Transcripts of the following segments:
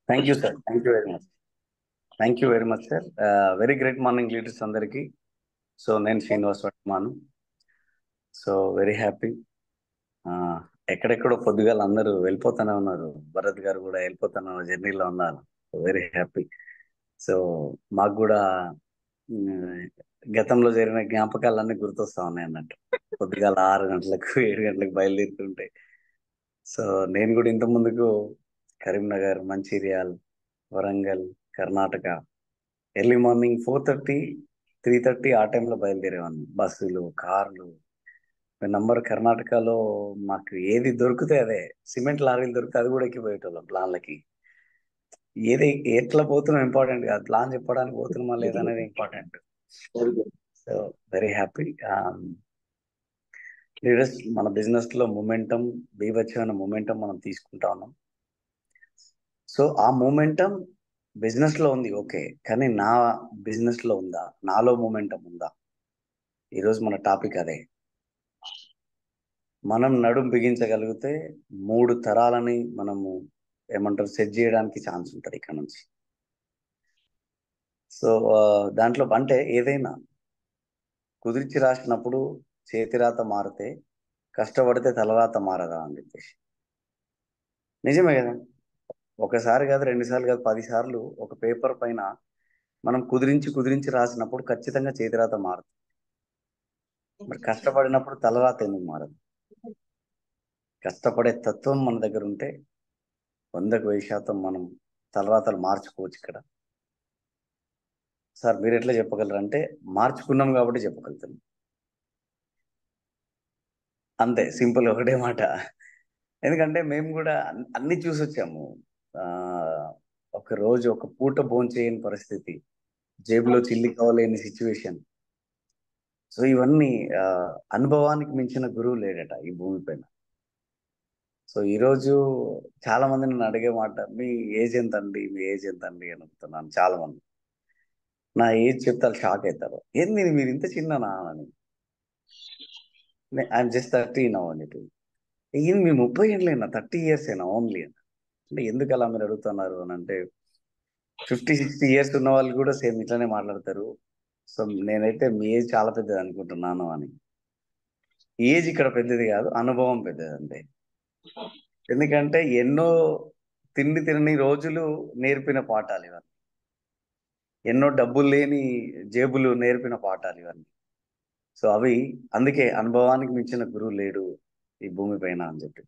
thank you sir thank you very much thank you very much sir very great morning leaders అందరికీ so నేను శ్రీనివాస్ వర్మాను so very happy ఎక్కడెక్కడో పొద్దుగాల అందరూ వెళ్ళిపోతూనే ఉన్నారు భరత్ గారు కూడా వెళ్ళిపోతున్న జర్నీలో ఉన్నారు వెరీ హ్యాపీ సో మాకు కూడా ఉమ్, గతంలో జరిగిన జ్ఞాపకాలన్నీ గుర్తొస్తా ఉన్నాయి అన్నట్టు పొద్దుగాల ఆరు గంటలకు ఏడు గంటలకు బయలుదేరుతుంటే సో నేను కూడా ఇంత ముందుకు Karimnagar Mancherial Warangal Karnataka early morning four thirty three thirty ఆ టైంలో బయలుదేరేవాడిని బస్సులు కార్లు నంబర్ కర్ణాటకలో మాకు ఏది దొరికితే అదే సిమెంట్ లారీలు దొరికితే అది కూడా ఎక్కిపోయేటోళ్ళం ప్లాన్లకి ఏది ఎట్లా పోతున్నాం ఇంపార్టెంట్ కాదు ప్లాన్ చెప్పడానికి పోతున్నామా లేదా అనేది important so very happy leaders మన బిజినెస్ లో మొమెంటం బీభత్సమైన మొమెంటం మనం తీసుకుంటా ఉన్నాం సో ఆ మొమెంటం బిజినెస్ లో ఉంది ఓకే కానీ నా బిజినెస్ లో ఉందా నాలో మొమెంటం ఉందా ఈరోజు మన టాపిక్ అదే మనం నడుం బిగించగలిగితే మూడు తరాలని మనము ఏమంటారు సెట్ చేయడానికి ఛాన్స్ ఉంటుంది ఇక్కడ నుంచి సో ఆ, దాంట్లో అంటే ఏదైనా కుదిర్చి రాసినప్పుడు చేతిరాత మారితే కష్టపడితే తలరాత మారదా అని చెప్పేసి నిజమే కదా ఒకసారి కాదు రెండు సార్లు కాదు పది సార్లు ఒక పేపర్ పైన మనం కుదిరించి కుదిరించి రాసినప్పుడు ఖచ్చితంగా చేతిరాత మారుతుంది మరి కష్టపడినప్పుడు తలరాత ఎందుకు మారదు కష్టపడే తత్వం మన దగ్గర ఉంటే వందకు వెయ్యి శాతం మనం తలరాతలు మార్చుకోవచ్చు ఇక్కడ సార్ మీరు ఎట్లా చెప్పగలరు అంటే మార్చుకున్నాం కాబట్టి చెప్పగలుగుతున్నాం అంతే సింపుల్ ఒకటే మాట ఎందుకంటే మేము కూడా అన్- అన్ని చూసి వచ్చాము ఆ ఒక రోజు ఒక పూట భోంచేయని పరిస్థితి జేబులో చిల్లి కావలేని సిచ్యువేషన్ సో ఇవన్నీ ఆ, అనుభవానికి మించిన గురువు లేడట ఈ భూమి పైన సో ఈ రోజు చాలా మంది నన్ను అడిగే మాట మీ ఏజ్ ఎంత అండి మీ ఏజ్ ఎంత అండి అని అడుగుతున్నాను చాలా మంది నా ఏజ్ చెప్తే వాళ్ళు షాక్ అవుతారు ఏంది మీరు ఇంత చిన్ననా అని ఐఎమ్ జస్ట్ థర్టీ నవ్ అని చెప్పి ఏంది మీ ముప్పై ఏళ్ళైనా థర్టీ ఇయర్స్ అయినా ఓన్లీ అని అంటే ఎందుకు అలా మీరు అడుగుతున్నారు అని అంటే ఫిఫ్టీ సిక్స్టీ ఇయర్స్ ఉన్న వాళ్ళు కూడా సేమ్ ఇట్లానే మాట్లాడతారు సో నేనైతే మీ ఏజ్ చాలా పెద్దది అనుకుంటున్నాను అని ఏజ్ ఇక్కడ పెద్దది కాదు అనుభవం పెద్దది అంతే ఎందుకంటే ఎన్నో తిండి తినని రోజులు నేర్పిన పాఠాలు ఇవన్నీ ఎన్నో డబ్బులు లేని జేబులు నేర్పిన పాఠాలు ఇవన్నీ సో అవి అందుకే అనుభవానికి మించిన గురువు లేడు ఈ భూమి పైన అని చెప్పి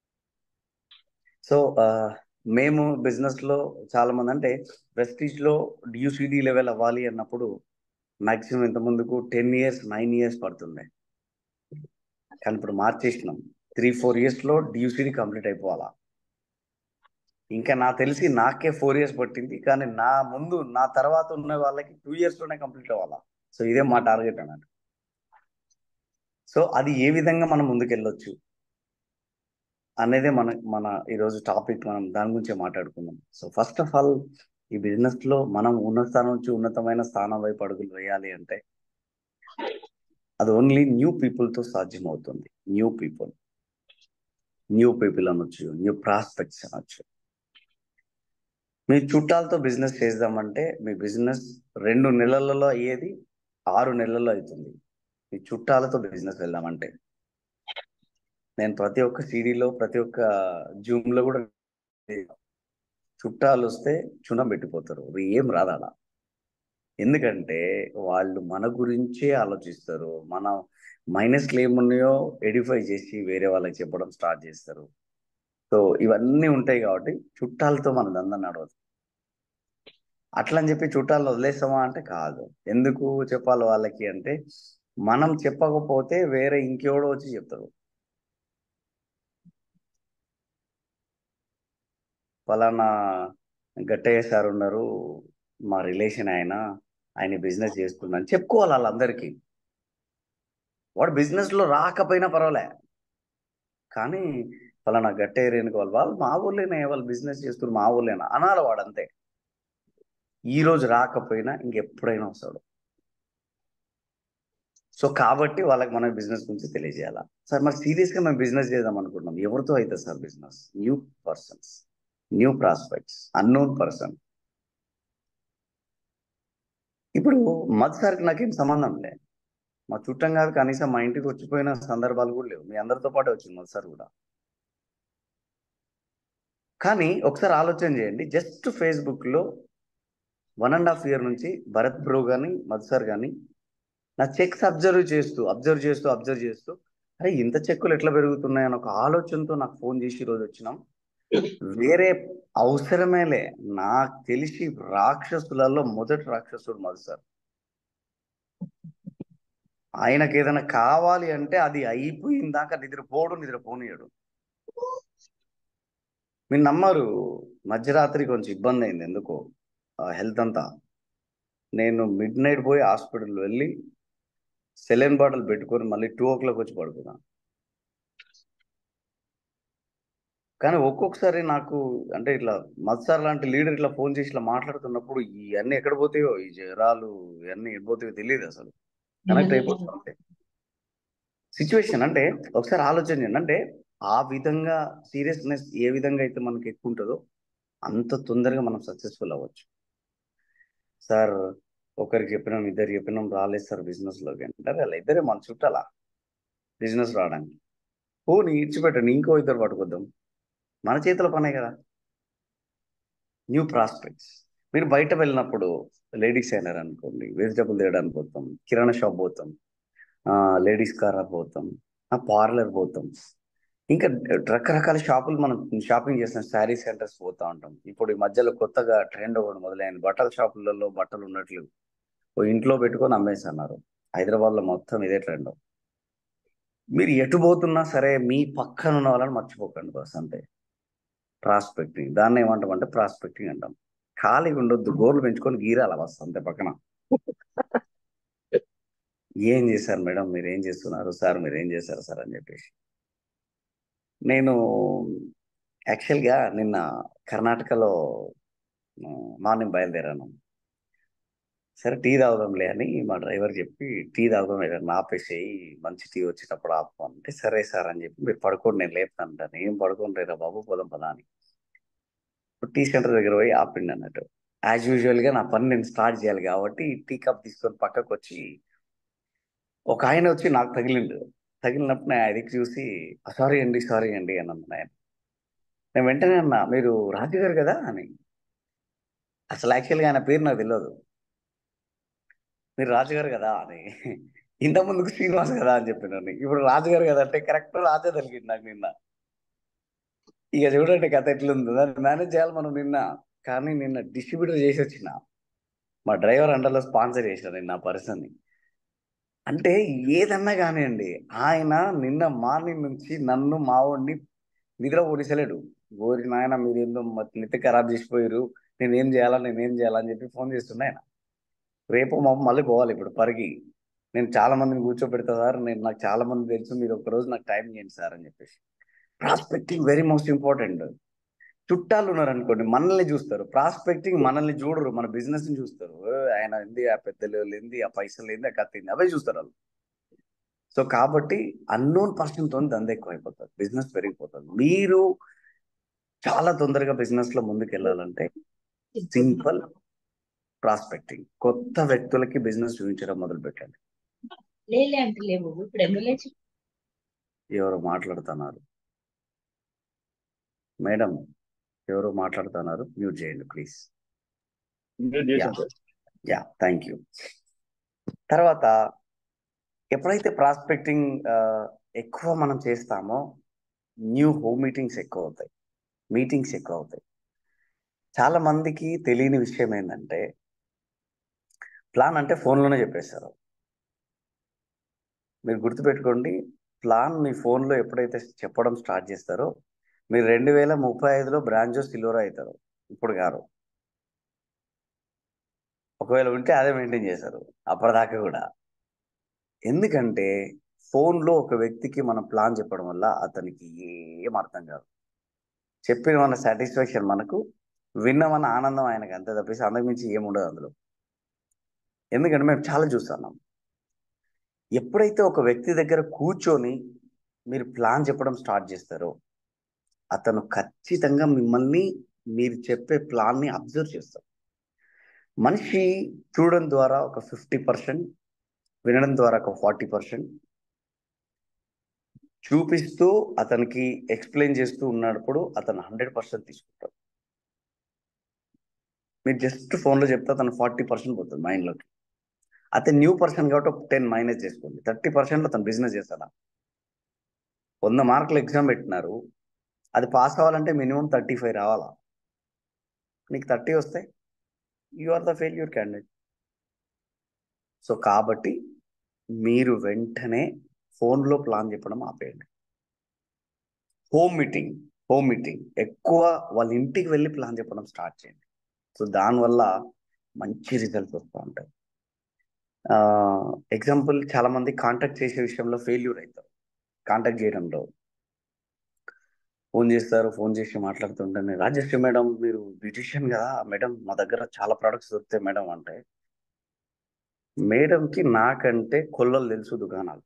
సో ఆ, మేము బిజినెస్ లో చాలా మంది అంటే ప్రెస్టీజ్ లో డ్యూసిడి లెవెల్ అవ్వాలి అన్నప్పుడు మాక్సిమం ఇంత ముందుకు టెన్ ఇయర్స్ నైన్ ఇయర్స్ పడుతుండే కానీ ఇప్పుడు మార్చేసినాం త్రీ ఫోర్ ఇయర్స్ లో డ్యూసిడి కంప్లీట్ అయిపోవాలా ఇంకా నాకు తెలిసి నాకే ఫోర్ ఇయర్స్ పట్టింది కానీ నా ముందు నా తర్వాత ఉన్న వాళ్ళకి టూ ఇయర్స్ లోనే కంప్లీట్ అవ్వాలా సో ఇదే మా టార్గెట్ అన్నట్టు సో అది ఏ విధంగా మనం ముందుకెళ్ళొచ్చు అనేదే మన మన ఈరోజు టాపిక్ మనం దాని గురించే మాట్లాడుకుందాం సో ఫస్ట్ ఆఫ్ ఆల్ ఈ బిజినెస్ లో మనం ఉన్నత స్థానం నుంచి ఉన్నతమైన స్థానం వైపు అడుగులు వేయాలి అంటే అది ఓన్లీ న్యూ పీపుల్ తో సాధ్యం అవుతుంది న్యూ పీపుల్ న్యూ పీపుల్ అనొచ్చు న్యూ ప్రాస్పెక్ట్స్ అనొచ్చు మీ చుట్టాలతో బిజినెస్ చేద్దామంటే మీ బిజినెస్ రెండు నెలలలో అయ్యేది ఆరు నెలల్లో అవుతుంది మీ చుట్టాలతో బిజినెస్ వెళ్దామంటే నేను ప్రతి ఒక్క సీడీలో ప్రతి ఒక్క జూమ్ లో కూడా చుట్టాలు వస్తే చుణం పెట్టిపోతారు అది ఏం రాదాడా ఎందుకంటే వాళ్ళు మన గురించే ఆలోచిస్తారు మన మైనస్లు ఏమున్నాయో ఎడిఫై చేసి వేరే వాళ్ళకి చెప్పడం స్టార్ట్ చేస్తారు సో ఇవన్నీ ఉంటాయి కాబట్టి చుట్టాలతో మన దందం నడవదు అట్లా అని చెప్పి చుట్టాలను వదిలేస్తామా అంటే కాదు ఎందుకు చెప్పాలి వాళ్ళకి అంటే మనం చెప్పకపోతే వేరే ఇంకెవడో వచ్చి చెప్తారు ఫలానా గట్టయ్య సార్ ఉన్నారు మా రిలేషన్ ఆయన ఆయన బిజినెస్ చేస్తున్నాను చెప్పుకోవాలి వాళ్ళందరికీ వాడు బిజినెస్ లో రాకపోయినా పర్వాలే కానీ ఫలానా గట్టయ్య రేణుకోవాలి వాళ్ళు మా ఊర్లోనే వాళ్ళు బిజినెస్ చేస్తున్నారు మా ఊర్లేనా అనాలి వాడు అంతే ఈ రోజు రాకపోయినా ఇంకెప్పుడైనా వస్తాడు సో కాబట్టి వాళ్ళకి మన బిజినెస్ గురించి తెలియజేయాలా సార్ మరి సీరియస్ గా మేము బిజినెస్ చేద్దాం అనుకుంటున్నాం ఎవరితో అవుతుంది sir business new persons new prospects unknown person ఇప్పుడు మధు సార్కి నాకేం సంబంధం లే మా చుట్టం కాదు కనీసం మా ఇంటికి వచ్చిపోయిన సందర్భాలు కూడా లేవు మీ అందరితో పాటు వచ్చింది మధు సార్ కూడా కానీ ఒకసారి ఆలోచన చేయండి జస్ట్ ఫేస్బుక్ లో వన్ అండ్ హాఫ్ ఇయర్ నుంచి భరత్ బ్రో కానీ మధు సార్ కానీ నా చెక్స్ అబ్జర్వ్ చేస్తూ అబ్జర్వ్ చేస్తూ అబ్జర్వ్ చేస్తూ అరే ఇంత చెక్కులు ఎట్లా పెరుగుతున్నాయని ఒక ఆలోచనతో నాకు ఫోన్ చేసి ఈ రోజు వచ్చినాం వేరే అవసరమేలే నాకు తెలిసి రాక్షసులలో మొదటి రాక్షసుడు మధు సార్ ఆయనకి ఏదైనా కావాలి అంటే అది అయిపోయిన దాకా నిద్రపోడు నిద్రపోనీయడు మీరు నమ్మరు మధ్యరాత్రి కొంచెం ఇబ్బంది అయింది ఎందుకో హెల్త్ అంతా నేను మిడ్ నైట్ పోయి హాస్పిటల్ వెళ్ళి సెలైన్ బాటిల్ పెట్టుకొని మళ్ళీ టూ ఓ క్లాక్ వచ్చి పడుకున్నా కానీ ఒక్కొక్కసారి నాకు అంటే ఇట్లా మత్సార్ లాంటి లీడర్ ఇట్లా ఫోన్ చేసి ఇట్లా మాట్లాడుతున్నప్పుడు ఇవన్నీ ఎక్కడ పోతాయో ఈ జ్వరాలు ఇవన్నీ ఎక్కడ పోతాయో తెలియదు అసలు కనెక్ట్ అయిపోతుంది సిచ్యువేషన్ అంటే ఒకసారి ఆలోచన చేయండి అంటే ఆ విధంగా సీరియస్నెస్ ఏ విధంగా అయితే మనకి ఎక్కువ ఉంటుందో అంత తొందరగా మనం సక్సెస్ఫుల్ అవ్వచ్చు సార్ ఒకరికి చెప్పినాం ఇద్దరు చెప్పినాం రాలేదు సార్ బిజినెస్ లోకి అంటారు అలా ఇద్దరే మన చుట్టాలా బిజినెస్ రావడానికి పోనీ ఇచ్చిపెట్టండి ఇంకో ఇద్దరు పట్టుకొద్దాం మన చేతుల పనే కదా న్యూ ప్రాస్పెక్ట్స్ మీరు బయట వెళ్ళినప్పుడు లేడీస్ అయినారు అనుకోండి వెజిటబుల్ తేయడానికి పోతాం కిరాణా షాప్ పోతాం లేడీస్ కార్ పోతాం పార్లర్ పోతాం ఇంకా రకరకాల షాపులు మనం షాపింగ్ చేసిన శారీ సెంటర్స్ పోతా ఉంటాం ఇప్పుడు ఈ మధ్యలో కొత్తగా ట్రెండ్ ఒకటి మొదలైంది బట్టల షాపులలో బట్టలు ఉన్నట్లు ఓ ఇంట్లో పెట్టుకొని అమ్మేస్తున్నారు హైదరాబాద్లో మొత్తం ఇదే ట్రెండ్ మీరు ఎటు పోతున్నా సరే మీ పక్కన ఉన్న వాళ్ళని మర్చిపోకండి బస్ అంతే ప్రాస్పెక్టింగ్ దాన్ని ఏమంటామంటే ప్రాస్పెక్టింగ్ అంటాం ఖాళీగా ఉండొద్దు గోర్లు పెంచుకొని గీరాల బస్ అంతే పక్కన ఏం చేశారు మేడం మీరు ఏం చేస్తున్నారు సార్ మీరు ఏం చేశారు సార్ అని చెప్పేసి నేను యాక్చువల్గా నిన్న కర్ణాటకలో మార్నింగ్ బయలుదేరాను సరే టీ తాగుదాంలే అని మా డ్రైవర్ చెప్పి టీ తాగుదాం ఏదన్నా ఆపేసేయి మంచి టీ వచ్చేటప్పుడు ఆపు అంటే సరే సార్ అని చెప్పి మీరు పడుకోండి నేను లేపుతాను నేను పడుకోండి రేరా బాబు పోదాం పదా అని టీ సెంటర్ దగ్గర పోయి ఆపిండి అన్నట్టు యాజ్ యూజువల్గా నా పని నేను స్టార్ట్ చేయాలి కాబట్టి టీ కప్ తీసుకొని పక్కకు వచ్చి ఒక ఆయన వచ్చి నాకు తగిలిండు తగిలినప్పుడు నేను ఆయనకి చూసి సారీ అండి సారీ అండి అని అన్నాను ఆయన నేను వెంటనే అన్నా మీరు రాజు గారు కదా అని అసలు యాక్చువల్గా ఆయన పేరు నాకు తెలియదు మీరు రాజుగారు కదా అని ఇంత ముందుకు శ్రీనివాస్ కదా అని చెప్పినాను ఇప్పుడు రాజుగారు కదా అంటే కరెక్ట్ రాజే తగిలింది నాకు నిన్న ఇక చూడండి కథ ఎట్లుందో దాన్ని మేనేజ్ చేయాలి మనం నిన్న కానీ నిన్న డిస్ట్రిబ్యూటర్ చేసి వచ్చిన మా డ్రైవర్ అండర్లో స్పాన్సర్ చేసిన నిన్న ఆ పర్సన్ని అంటే ఏదన్నా కానివ్వండి ఆయన నిన్న మార్నింగ్ నుంచి నన్ను మావోడిని నిద్ర ఓడిసలేడు గోరి నాయన మీరు ఏందో నిత్య ఖరాబ్ చేసిపోయారు నేను ఏం చేయాలా నేను ఏం చేయాలని చెప్పి ఫోన్ చేస్తున్నా ఆయన రేపు మా మళ్ళీ పోవాలి ఇప్పుడు పరిగి నేను చాలా మందిని కూర్చోబెడతా సార్ నేను నాకు చాలా మంది తెలుసు మీరు ఒక రోజు నాకు టైం చేయండి సార్ అని చెప్పేసి ప్రాస్పెక్టింగ్ వెరీ మోస్ట్ ఇంపార్టెంట్ చుట్టాలు ఉన్నారు అనుకోండి మనల్ని చూస్తారు ప్రాస్పెక్టింగ్ మనల్ని చూడరు మన బిజినెస్ ని చూస్తారు ఆయన ఏంది ఆ పెద్దలు ఏంది ఆ పైసలు ఏంది ఆ కత్తి అవే చూస్తారు వాళ్ళు సో కాబట్టి అన్నోన్ పర్సన్ తో దంద ఎక్కువ అయిపోతుంది బిజినెస్ పెరిగిపోతుంది మీరు చాలా తొందరగా బిజినెస్ లో ముందుకు వెళ్ళాలంటే సింపుల్ ప్రాస్పెక్టింగ్ కొత్త వ్యక్తులకి బిజినెస్ చూపించడం మొదలు పెట్టండి లేలే అంటే లేవు ఇప్పుడు ఎందుకు లేచి ఎవరు మాట్లాడుతున్నారు మేడం ఎవరు మాట్లాడుతున్నారు మ్యూట్ చేయండి ప్లీజ్ మీరు చేశాను సార్ యా థ్యాంక్ యూ తర్వాత ఎప్పుడైతే ప్రాస్పెక్టింగ్ ఎక్కువ మనం చేస్తామో న్యూ హోమ్ మీటింగ్స్ ఎక్కువ అవుతాయి మీటింగ్స్ ఎక్కువ అవుతాయి చాలా మందికి తెలియని విషయం ఏంటంటే ప్లాన్ అంటే ఫోన్లోనే చెప్పేశారు మీరు గుర్తుపెట్టుకోండి ప్లాన్ మీ ఫోన్లో ఎప్పుడైతే చెప్పడం స్టార్ట్ చేస్తారో మీరు రెండు వేల ముప్పై ఐదులో బ్రాంచో సిల్వర్ అవుతారు ఇప్పుడు గారు ఒకవేళ ఉంటే అదే మెయింటైన్ చేశారు అప్పటిదాకా కూడా ఎందుకంటే ఫోన్లో ఒక వ్యక్తికి మనం ప్లాన్ చెప్పడం వల్ల అతనికి ఏం అర్థం కాదు చెప్పిన మన సాటిస్ఫాక్షన్ మనకు విన్నామన్న ఆనందం ఆయనకు అంతే తప్పేసి అంతకుమించి ఏముండదు అందులో ఎందుకంటే మేము చాలా చూస్తున్నాం ఎప్పుడైతే ఒక వ్యక్తి దగ్గర కూర్చొని మీరు ప్లాన్ చెప్పడం స్టార్ట్ చేస్తారో అతను ఖచ్చితంగా మిమ్మల్ని మీరు చెప్పే ప్లాన్ని అబ్జర్వ్ చేస్తారు మనిషి చూడడం ద్వారా ఒక ఫిఫ్టీ పర్సెంట్ వినడం ద్వారా ఒక ఫార్టీ పర్సెంట్ చూపిస్తూ అతనికి ఎక్స్ప్లెయిన్ చేస్తూ ఉన్నప్పుడు అతను హండ్రెడ్ పర్సెంట్ తీసుకుంటాడు మీరు జస్ట్ ఫోన్లో చెప్తే అతను ఫార్టీ పర్సెంట్ పోతుంది మైండ్లోకి అతను న్యూ పర్సన్ కాబట్టి ఒక టెన్ మైనస్ చేసుకోండి థర్టీ పర్సెంట్లో అతను బిజినెస్ చేస్తాడా వంద మార్కులు ఎగ్జామ్ పెట్టినారు అది పాస్ అవ్వాలంటే మినిమం థర్టీ ఫైవ్ రావాలా నీకు థర్టీ వస్తే you are the failure candidate so కాబట్టి మీరు వెంటనే ఫోన్లో ప్లాన్ చెప్పడం ఆపేయండి హోమ్ మీటింగ్ హోమ్ మీటింగ్ ఎక్కువ వాళ్ళ ఇంటికి వెళ్ళి ప్లాన్ చెప్పడం స్టార్ట్ చేయండి సో దానివల్ల మంచి రిజల్ట్స్ వస్తూ ఉంటాయి ఎగ్జాంపుల్ చాలా మంది కాంటాక్ట్ చేసే విషయంలో ఫెయిల్యూర్ అవుతారు కాంటాక్ట్ చేయడంలో ఫోన్ చేస్తారు ఫోన్ చేసి మాట్లాడుతుంటే రాజశ్రీ మేడం మీరు బ్యూటిషియన్ కదా మేడం మా దగ్గర చాలా ప్రొడక్ట్స్ దొరుకుతాయి మేడం అంటే మేడంకి నాకంటే కొల్లలు తెలుసు దుకాణాలు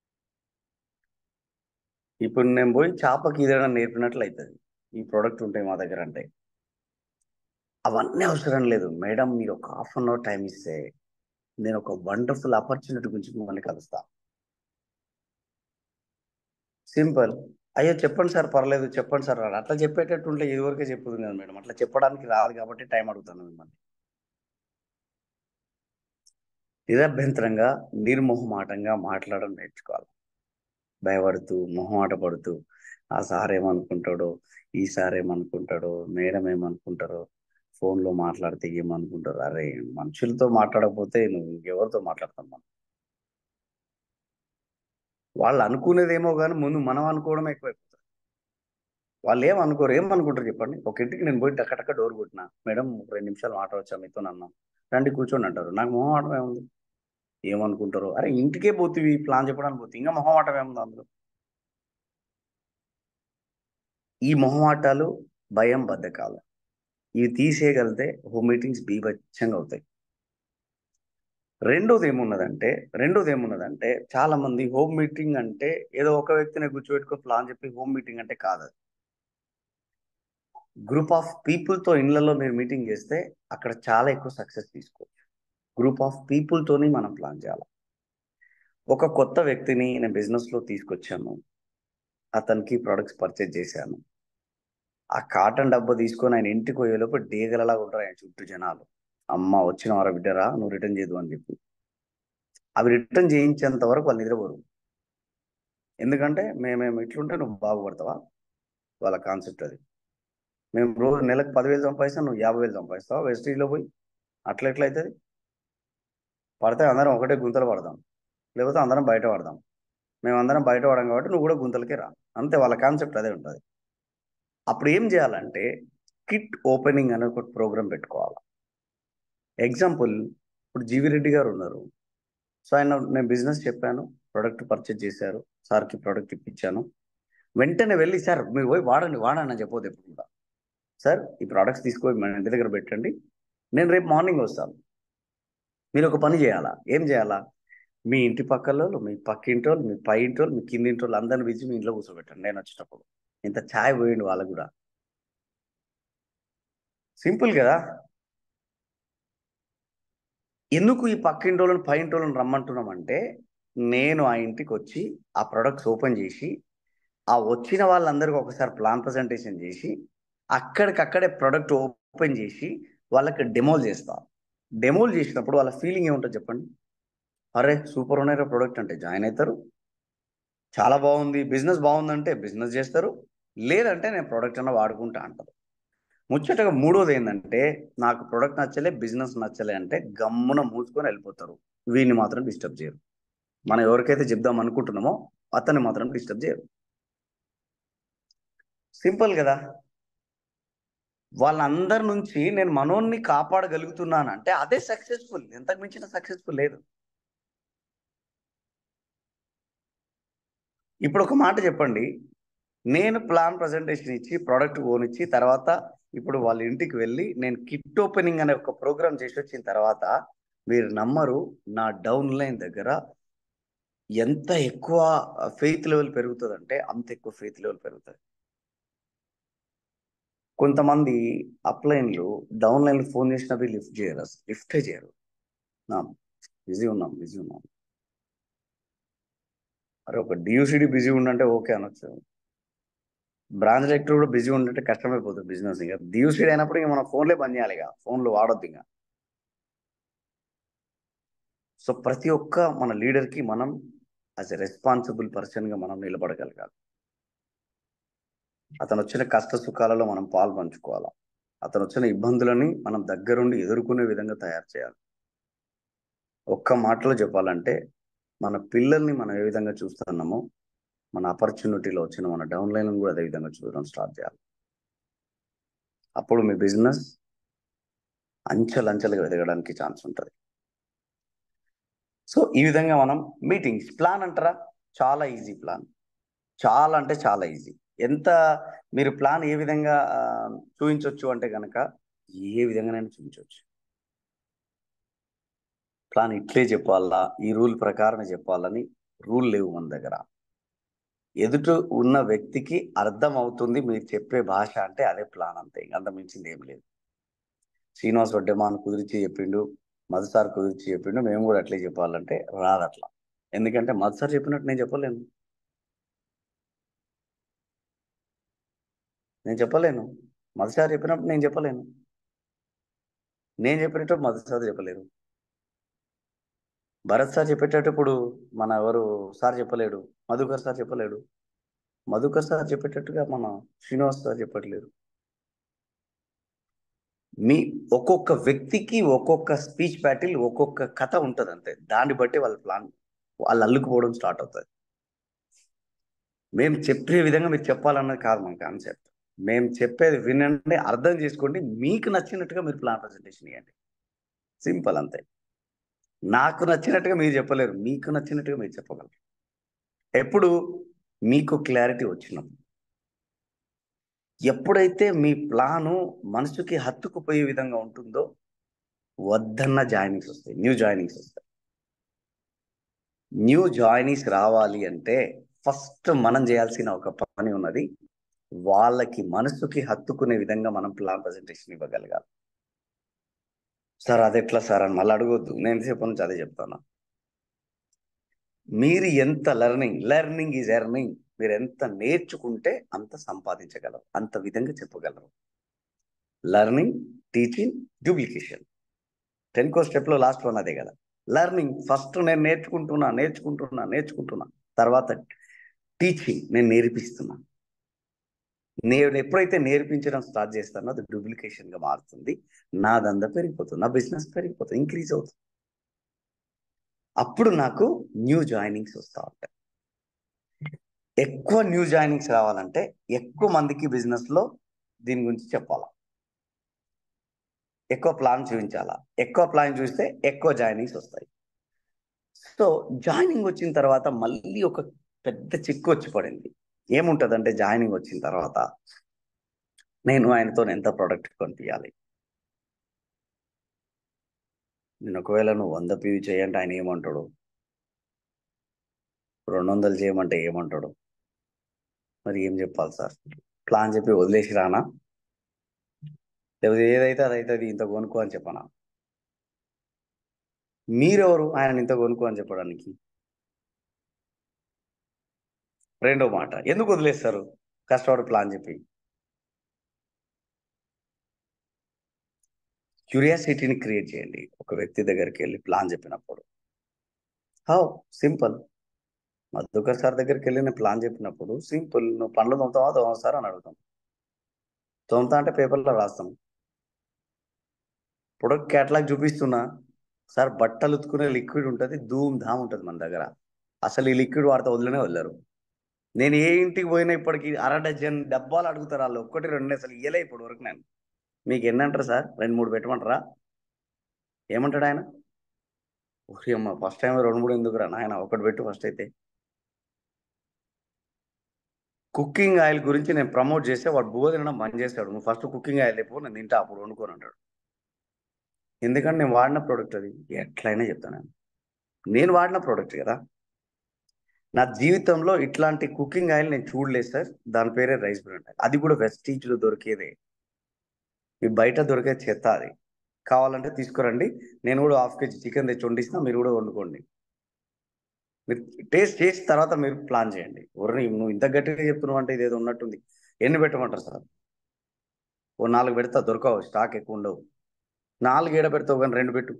ఇప్పుడు నేను పోయి చేపకి ఇదైనా నేర్పినట్లు అవుతుంది ఈ ప్రోడక్ట్ ఉంటాయి మా దగ్గర అంటే అవన్నీ అవసరం లేదు మేడం మీరు ఒక హాఫ్ అన్ అవర్ టైం ఇస్తే నేను ఒక వండర్ఫుల్ ఆపర్చునిటీ గురించి మిమ్మల్ని కలుస్తా సింపుల్ అయ్యో చెప్పండి సార్ పర్లేదు చెప్పండి సార్ అట్లా చెప్పేటట్టు ఉంటే ఇదివరకే చెప్పుదు కదా మేడం అట్లా చెప్పడానికి రాదు కాబట్టి టైం అడుగుతాను మిమ్మల్ని నిరభ్యంతరంగా నిర్మోహమాటంగా మాట్లాడడం నేర్చుకోవాలి భయపడుతూ మొహమాట పడుతూ ఆ సార్ ఏమనుకుంటాడో ఈ సార్ ఏమనుకుంటాడో మేడం ఏమనుకుంటారో ఫోన్లో మాట్లాడితే ఏమనుకుంటారు అరే మనుషులతో మాట్లాడకపోతే నువ్వు ఇంకెవరితో మాట్లాడతాం మనం వాళ్ళు అనుకునేదేమో కానీ ముందు మనం అనుకోవడం ఎక్కువైపోతుంది వాళ్ళు ఏమనుకోరు ఏమనుకుంటారు చెప్పండి ఒక ఇంటికి నేను పోయి టక్కటక్క డోర్ కొట్టినా మేడం రెండు నిమిషాలు మాట్లాడవచ్చా మీతో అన్నాం రండి కూర్చోండి అంటారు నాకు మొహమాటం ఏముంది ఏమనుకుంటారు అరే ఇంటికే పోతుంది ప్లాన్ చెప్పడానికి పోతుంది ఇంకా మొహమాటం ఏముంది అందులో ఈ మొహమాటాలు భయం బద్ధకాలు ఇవి తీసేయగలిగితే హోమ్ మీటింగ్స్ బీభత్సంగా అవుతాయి రెండోది ఏమున్నదంటే రెండోది ఏమున్నదంటే చాలా మంది హోమ్ మీటింగ్ అంటే ఏదో ఒక వ్యక్తిని కూర్చోబెట్టుకో ప్లాన్ చెప్పి హోమ్ మీటింగ్ అంటే కాదు గ్రూప్ ఆఫ్ పీపుల్తో ఇళ్లలో మీరు మీటింగ్ చేస్తే అక్కడ చాలా ఎక్కువ సక్సెస్ తీసుకోవచ్చు గ్రూప్ ఆఫ్ పీపుల్తోని మనం ప్లాన్ చేయాలి ఒక కొత్త వ్యక్తిని నేను బిజినెస్లో తీసుకొచ్చాను అతనికి ప్రొడక్ట్స్ పర్చేజ్ చేశాను ఆ కాటన్ డబ్బా తీసుకొని ఆయన ఇంటికి పోయేలోపు డేగలలాగా ఉంటారు ఆయన చుట్టూ జనాలు అమ్మ వచ్చిన వారా బిడ్డరా నువ్వు రిటర్న్ చేయదు అని చెప్పి అవి రిటర్న్ చేయించేంత వరకు వాళ్ళు నిద్రపోరు ఎందుకంటే మేమేమి ఇట్లుంటే నువ్వు బాగుపడతావా వాళ్ళ కాన్సెప్ట్ అది మేము రోజు నెలకు పదివేలు సంపాదిస్తాం నువ్వు యాభై వేలు సంపాదిస్తావా వెస్టీజ్లో పోయి అట్లా ఎట్లా అవుతుంది పడితే అందరం ఒకటే గుంతలు పడదాం లేకపోతే అందరం బయట పడదాం మేము అందరం బయట పడాం కాబట్టి నువ్వు కూడా గుంతలకే రా అంతే వాళ్ళ కాన్సెప్ట్ అదే ఉంటుంది అప్పుడు ఏం చేయాలంటే కిట్ ఓపెనింగ్ అనే ఒక ప్రోగ్రామ్ పెట్టుకోవాలి ఎగ్జాంపుల్ ఇప్పుడు జీవి రెడ్డి గారు ఉన్నారు సో ఆయన నేను బిజినెస్ చెప్పాను ప్రోడక్ట్ పర్చేజ్ చేశారు సార్కి ప్రోడక్ట్ ఇప్పించాను వెంటనే వెళ్ళి సార్ మీరు పోయి వాడండి వాడండి అని చెప్పొద్దు ఎప్పుడు కూడా సార్ ఈ ప్రోడక్ట్స్ తీసుకొని మన ఇంటి దగ్గర పెట్టండి నేను రేపు మార్నింగ్ వస్తాను మీరు ఒక పని చేయాలా ఏం చేయాలా మీ ఇంటి పక్కల మీ పక్కింటి వాళ్ళు మీ పై ఇంటి వాళ్ళు మీ కింది ఇంటి వాళ్ళు అందరిని పిలిచి మీ ఇంట్లో కూర్చోబెట్టండి నేను వచ్చేటప్పుడు ఇంత ఛాయ్ పోయింది వాళ్ళకు కూడా సింపుల్ కదా ఎందుకు ఈ పక్కింటి వాళ్ళని పై ఇంటి వాళ్ళని రమ్మంటున్నామంటే నేను ఆ ఇంటికి వచ్చి ఆ ప్రొడక్ట్స్ ఓపెన్ చేసి ఆ వచ్చిన వాళ్ళందరికీ ఒకసారి ప్లాన్ ప్రజెంటేషన్ చేసి అక్కడికక్కడే ప్రొడక్ట్ ఓపెన్ చేసి వాళ్ళకి డెమోల్ చేస్తా డెమోల్ చేసినప్పుడు వాళ్ళ ఫీలింగ్ ఏముంటుంది చెప్పండి అరే సూపర్ ఉన్నాయి ప్రోడక్ట్ అంటే జాయిన్ అవుతారు చాలా బాగుంది బిజినెస్ బాగుందంటే బిజినెస్ చేస్తారు లేదంటే నేను ప్రోడక్ట్ అన్న వాడుకుంటా అంటారు ముచ్చటగా మూడోది ఏంటంటే నాకు ప్రోడక్ట్ నచ్చలే బిజినెస్ నచ్చలే అంటే గమ్మున మూసుకొని వెళ్ళిపోతారు వీడిని మాత్రం డిస్టర్బ్ చేయరు మనం ఎవరికైతే చెప్దాం అనుకుంటున్నామో అతన్ని మాత్రం డిస్టర్బ్ చేయరు సింపుల్ కదా వాళ్ళందరి నుంచి నేను మనోన్ని కాపాడగలుగుతున్నాను అంటే అదే సక్సెస్ఫుల్ ఎంతకు మించిన సక్సెస్ఫుల్ లేదు ఇప్పుడు ఒక మాట చెప్పండి నేను ప్లాన్ ప్రజెంటేషన్ ఇచ్చి ప్రోడక్ట్ కొనిచ్చి తర్వాత ఇప్పుడు వాళ్ళ ఇంటికి వెళ్ళి నేను కిట్ ఓపెనింగ్ అనే ఒక ప్రోగ్రామ్ చేసి వచ్చిన తర్వాత మీరు నమ్మరు నా డౌన్ లైన్ దగ్గర ఎంత ఎక్కువ ఫెయిత్ లెవెల్ పెరుగుతుంది అంటే అంత ఎక్కువ ఫెయిత్ లెవెల్ పెరుగుతుంది కొంతమంది అప్లైన్లు డౌన్ లైన్ ఫోన్ చేసినవి లిఫ్ట్ చేయరు అసలు లిఫ్టే చేయరు నా బిజీ ఉన్నాం బిజీ ఉన్నాం అరే ఒక డియూసిడి బిజీ ఉండంటే ఓకే అనొచ్చు బ్రాంచ్ డైరెక్టర్ కూడా బిజీ ఉండంటే కష్టమైపోతుంది బిజినెస్ ఇంకా డియూసిడి అయినప్పుడు ఇంకా మనం ఫోన్లే బంద్ చేయాలి ఇక ఫోన్లు వాడొద్దు ఇంకా సో ప్రతి ఒక్క మన లీడర్కి మనం యాజ్ ఎ రెస్పాన్సిబుల్ పర్సన్గా మనం నిలబడగలగాలి అతను వచ్చిన కష్ట సుఖాలలో మనం పాలు పంచుకోవాలా అతను వచ్చిన ఇబ్బందులని మనం దగ్గరుండి ఎదుర్కొనే విధంగా తయారు చేయాలి ఒక్క మాటలో చెప్పాలంటే మన పిల్లల్ని మనం ఏ విధంగా చూస్తున్నామో మన ఆపర్చునిటీలో వచ్చిన మన డౌన్ లైన్ కూడా అదే విధంగా చూడడం స్టార్ట్ చేయాలి అప్పుడు మీ బిజినెస్ అంచెలంచెలుగా ఎదగడానికి ఛాన్స్ ఉంటుంది సో ఈ విధంగా మనం మీటింగ్స్ ప్లాన్ అంటారా చాలా ఈజీ ప్లాన్ చాలా అంటే చాలా ఈజీ ఎంత మీరు ప్లాన్ ఏ విధంగా ఆ, చూపించవచ్చు అంటే కనుక ఏ విధంగానైనా చూపించవచ్చు ప్లాన్ ఇట్లే చెప్పాలా ఈ రూల్ ప్రకారమే చెప్పాలని రూల్ లేవు మన దగ్గర ఎదుట ఉన్న వ్యక్తికి అర్థం అవుతుంది మీరు చెప్పే భాష అంటే అదే ప్లాన్ అంతే ఇంక అంత మించింది ఏం లేదు శ్రీనివాస్ వడ్డెమాన్ కుదిరిచి చెప్పిండు మధుసార్ కుదిరిచి చెప్పిండు మేము కూడా అట్లే చెప్పాలంటే రాదు అట్లా ఎందుకంటే మధుసార్ చెప్పినట్టు నేను చెప్పలేను నేను చెప్పలేను మధుసార్ చెప్పినప్పుడు నేను చెప్పలేను నేను చెప్పినట్టు మధుసార్ చెప్పలేరు భరత్ సార్ చెప్పేటట్టు ఇప్పుడు మన ఎవరు సార్ చెప్పలేడు మధుకర్ సార్ చెప్పలేడు మధుకర్ సార్ చెప్పేటట్టుగా మన శ్రీనివాస్ సార్ చెప్పట్లేరు మీ ఒక్కొక్క వ్యక్తికి ఒక్కొక్క స్పీచ్ ప్యాటిల్ ఒక్కొక్క కథ ఉంటుంది అంతే దాన్ని బట్టి వాళ్ళ ప్లాన్ వాళ్ళు అల్లుకుపోవడం స్టార్ట్ అవుతుంది మేము చెప్పే విధంగా మీరు చెప్పాలన్నది కాదు మన కాన్సెప్ట్ మేము చెప్పేది వినండి అర్థం చేసుకోండి మీకు నచ్చినట్టుగా మీరు ప్లాన్ ప్రజెంటేషన్ ఇవ్వండి సింపుల్ అంతే నాకు నచ్చినట్టుగా మీరు చెప్పలేరు మీకు నచ్చినట్టుగా మీరు చెప్పగలరు ఎప్పుడు మీకు క్లారిటీ వచ్చినప్పుడు ఎప్పుడైతే మీ ప్లాను మనసుకి హత్తుకుపోయే విధంగా ఉంటుందో వద్దన్న జాయినింగ్స్ వస్తాయి న్యూ జాయినింగ్స్ వస్తాయి న్యూ జాయినింగ్స్ రావాలి అంటే ఫస్ట్ మనం చేయాల్సిన ఒక పని ఉన్నది వాళ్ళకి మనసుకి హత్తుకునే విధంగా మనం ప్లాన్ ప్రజెంటేషన్ ఇవ్వగలగాలి సార్ అది ఎట్లా సార్ అని మళ్ళీ అడగొద్దు నేను సేపు నుంచి అదే చెప్తాను మీరు ఎంత లెర్నింగ్ లెర్నింగ్ ఈజ్ ఎర్నింగ్ మీరు ఎంత నేర్చుకుంటే అంత సంపాదించగలరు అంత విధంగా చెప్పగలరు లెర్నింగ్ టీచింగ్ డూప్లికేషన్ టెన్ కో స్టెప్ లో లాస్ట్ వన్ అదే కదా లెర్నింగ్ ఫస్ట్ నేను నేర్చుకుంటున్నా నేర్చుకుంటున్నా నేర్చుకుంటున్నా తర్వాత టీచింగ్ నేను నేర్పిస్తున్నా నేను ఎప్పుడైతే నేర్పించడం స్టార్ట్ చేస్తానో అది డూప్లికేషన్ గా మారుతుంది నాదంతా పెరిగిపోతుంది నా బిజినెస్ పెరిగిపోతుంది ఇంక్రీజ్ అవుతుంది అప్పుడు నాకు న్యూ జాయినింగ్స్ వస్తూ ఉంటాయి ఎక్కువ న్యూ జాయినింగ్స్ రావాలంటే ఎక్కువ మందికి బిజినెస్ లో దీని గురించి చెప్పాలా ఎక్కువ ప్లాన్ చూపించాలా ఎక్కువ ప్లాన్ చూస్తే ఎక్కువ జాయినింగ్స్ వస్తాయి సో జాయినింగ్ వచ్చిన తర్వాత మళ్ళీ ఒక పెద్ద చిక్కు వచ్చి పడింది ఏముంటదంటే జాయినింగ్ వచ్చిన తర్వాత నేను ఆయనతో ఎంత ప్రోడక్ట్ కొనిపించాలి నేను ఒకవేళ నువ్వు వంద పీవీ చేయంటే ఆయన ఏమంటాడు రెండు వందలు చేయమంటే ఏమంటాడు మరి ఏం చెప్పాలి సార్ ప్లాన్ చెప్పి వదిలేసి రానా లేకపోతే ఏదైతే అదైతే ఇంత కొనుక్కో అని చెప్పనా మీరెవరు ఆయన ఇంత కొనుక్కో అని చెప్పడానికి రెండో మాట ఎందుకు వదిలేస్తారు కష్టపడి ప్లాన్ చెప్పి క్యూరియాసిటీని క్రియేట్ చేయండి ఒక వ్యక్తి దగ్గరికి వెళ్ళి ప్లాన్ చెప్పినప్పుడు హౌ సింపుల్ మధుకర్ సార్ దగ్గరికి వెళ్ళి నేను ప్లాన్ చెప్పినప్పుడు సింపుల్ నువ్వు పండ్లు తోముతావా తోమ సార్ అని అడుగుతాం తోముతా అంటే పేపర్లో రాస్తాం ప్రొడక్ట్ క్యాటలాగ్ చూపిస్తున్నా సార్ బట్టలు ఉతుకునే లిక్విడ్ ఉంటుంది ధూమ్ ధామ్ ఉంటుంది మన దగ్గర అసలు ఈ లిక్విడ్ వాడితే వదిలేనే వదిలేరు నేను ఏ ఇంటికి పోయినా ఇప్పటికి అర డజన్ డబ్బాలు అడుగుతారు వాళ్ళు ఒక్కటి రెండు అసలు ఇయ్యలే ఇప్పటి వరకు నేను మీకు ఎన్ని అంటారు సార్ రెండు మూడు పెట్టమంటారా ఏమంటాడు ఆయన ఓకే అమ్మ ఫస్ట్ టైం రెండు మూడు ఎందుకురా నాయన ఒకటి పెట్టు ఫస్ట్ అయితే కుకింగ్ ఆయిల్ గురించి నేను ప్రమోట్ చేస్తే వాడు బువ్వ తినడం బంద్ చేస్తాడు నువ్వు ఫస్ట్ కుకింగ్ ఆయిల్ లేపు నేను తింటా అప్పుడు వండుకొని అంటాడు ఎందుకంటే నేను వాడిన ప్రోడక్ట్ అది ఎట్లయినా చెప్తాను నేను నేను వాడిన ప్రోడక్ట్ కదా నా జీవితంలో ఇట్లాంటి కుకింగ్ ఆయిల్ నేను చూడలేదు సార్ దాని పేరే రైస్ బ్రాండ్ ఆయిల్ అది కూడా వెస్టీజ్లో దొరికేదే మీ బయట దొరికే చెత్త అది కావాలంటే తీసుకురండి నేను కూడా హాఫ్ కేజీ చికెన్ తెచ్చి వండిస్తున్నా మీరు కూడా వండుకోండి మీరు టేస్ట్ చేసిన తర్వాత మీరు ప్లాన్ చేయండి ఎవరిని నువ్వు ఇంత గట్టిగా చెప్తున్నావు అంటే ఇదేదో ఉన్నట్టుంది ఎన్ని పెట్టమంటారు సార్ ఓ నాలుగు పెడతా దొరకవు స్టాక్ ఎక్కువ ఉండవు నాలుగు ఏడ పెడతావు కానీ రెండు పెట్టు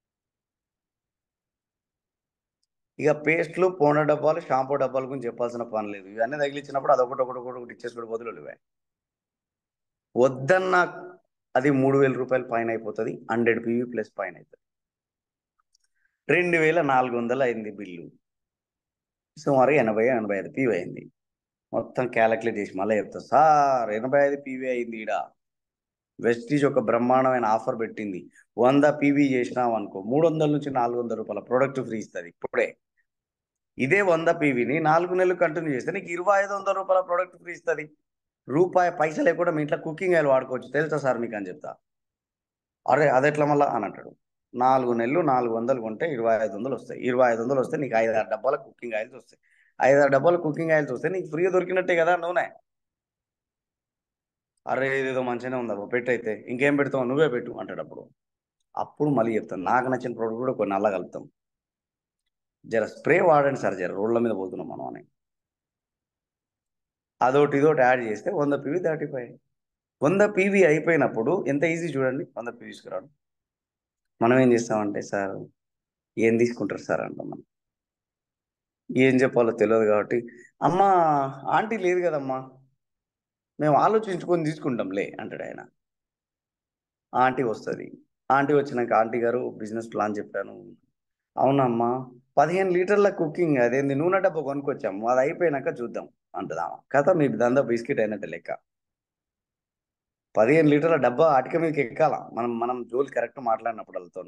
ఇక పేస్ట్లు పౌడర్ డబ్బాలు షాంపూ డబ్బాల గురించి చెప్పాల్సిన పని లేదు ఇవన్నీ తగిలించినప్పుడు అదొకటి ఒకటి ఒకటి ఒకటి ఇచ్చేసుకుని బదులు ఇవే వద్దన్న అది మూడు వేల రూపాయలు పైన అయిపోతుంది హండ్రెడ్ పీవీ ప్లస్ పైన అవుతుంది రెండు వేల నాలుగు వందలు అయింది బిల్లు సుమారు ఎనభై ఎనభై ఐదు పీవీ అయింది మొత్తం క్యాలిక్యులేట్ చేసి మళ్ళీ చెప్తా సార్ ఎనభై ఐదు పీవీ అయింది ఈడ వెస్టీజ్ ఒక బ్రహ్మాండమైన ఆఫర్ పెట్టింది వంద పీవీ చేసినాం అనుకో మూడు వందల నుంచి నాలుగు వందల రూపాయల ప్రోడక్ట్ ఫ్రీ ఇస్తుంది ఇప్పుడే ఇదే వంద పీవీని నాలుగు నెలలు కంటిన్యూ చేస్తే నీకు ఇరవై ఐదు వందల రూపాయల ప్రోడక్ట్ ఫ్రీ ఇస్తుంది రూపాయి పైసలు లేకుండా మీ ఇంట్లో కుకింగ్ ఆయిల్ వాడుకోవచ్చు తెలుసా సార్ మీకు అని చెప్తా అరే అదెట్లా మళ్ళా అని అంటాడు నాలుగు నెలలు నాలుగు వందలు కొంటే ఇరవై ఐదు వందలు వస్తాయి ఇరవై ఐదు వందలు వస్తే నీకు ఐదు ఆరు డబ్బాల కుకింగ్ ఆయిల్స్ వస్తాయి ఐదు ఆరు డబ్బాల కుకింగ్ ఆయిల్స్ వస్తే నీకు ఫ్రీగా దొరికినట్టే కదా నూనె అరే ఇదేదో మంచిగానే ఉందా పెట్టయితే ఇంకేం పెడతావు నువ్వే పెట్టు అంటాడు అప్పుడు అప్పుడు మళ్ళీ చెప్తాను నాకు నచ్చిన ప్రోడక్ట్ కూడా కొన్ని అలా కలుపుతాం జర స్ప్రే వాడండి సార్ జర రోడ్ల మీద పోతున్నాం మనం అని అదొకటి ఇదొకటి యాడ్ చేస్తే వంద పీవీ దాటిపోయాయి వంద పీవీ అయిపోయినప్పుడు ఎంత ఈజీ చూడండి వంద పీవీ తీసుకురావడం మనం ఏం చేస్తామంటే సార్ ఏం తీసుకుంటారు సార్ అంటాం మనం ఏం చెప్పాలో తెలియదు కాబట్టి అమ్మ ఆంటీ లేదు కదమ్మా మేము ఆలోచించుకొని తీసుకుంటాంలే అంటాడు ఆయన ఆంటీ వస్తుంది ఆంటీ వచ్చినాక ఆంటీ గారు బిజినెస్ ప్లాన్ చెప్పాను అవునమ్మా పదిహేను లీటర్ల కుకింగ్ అదేంది నూనె డబ్బా కొనుక్కొచ్చాము అది అయిపోయినాక చూద్దాం అంటదామా కథ మీకు దందా బిస్కెట్ అయినట్టు లెక్క పదిహేను లీటర్ల డబ్బా అటిక మీదకి ఎక్కాల మనం మనం జోలు కరెక్ట్ మాట్లాడినప్పుడు వాళ్ళతో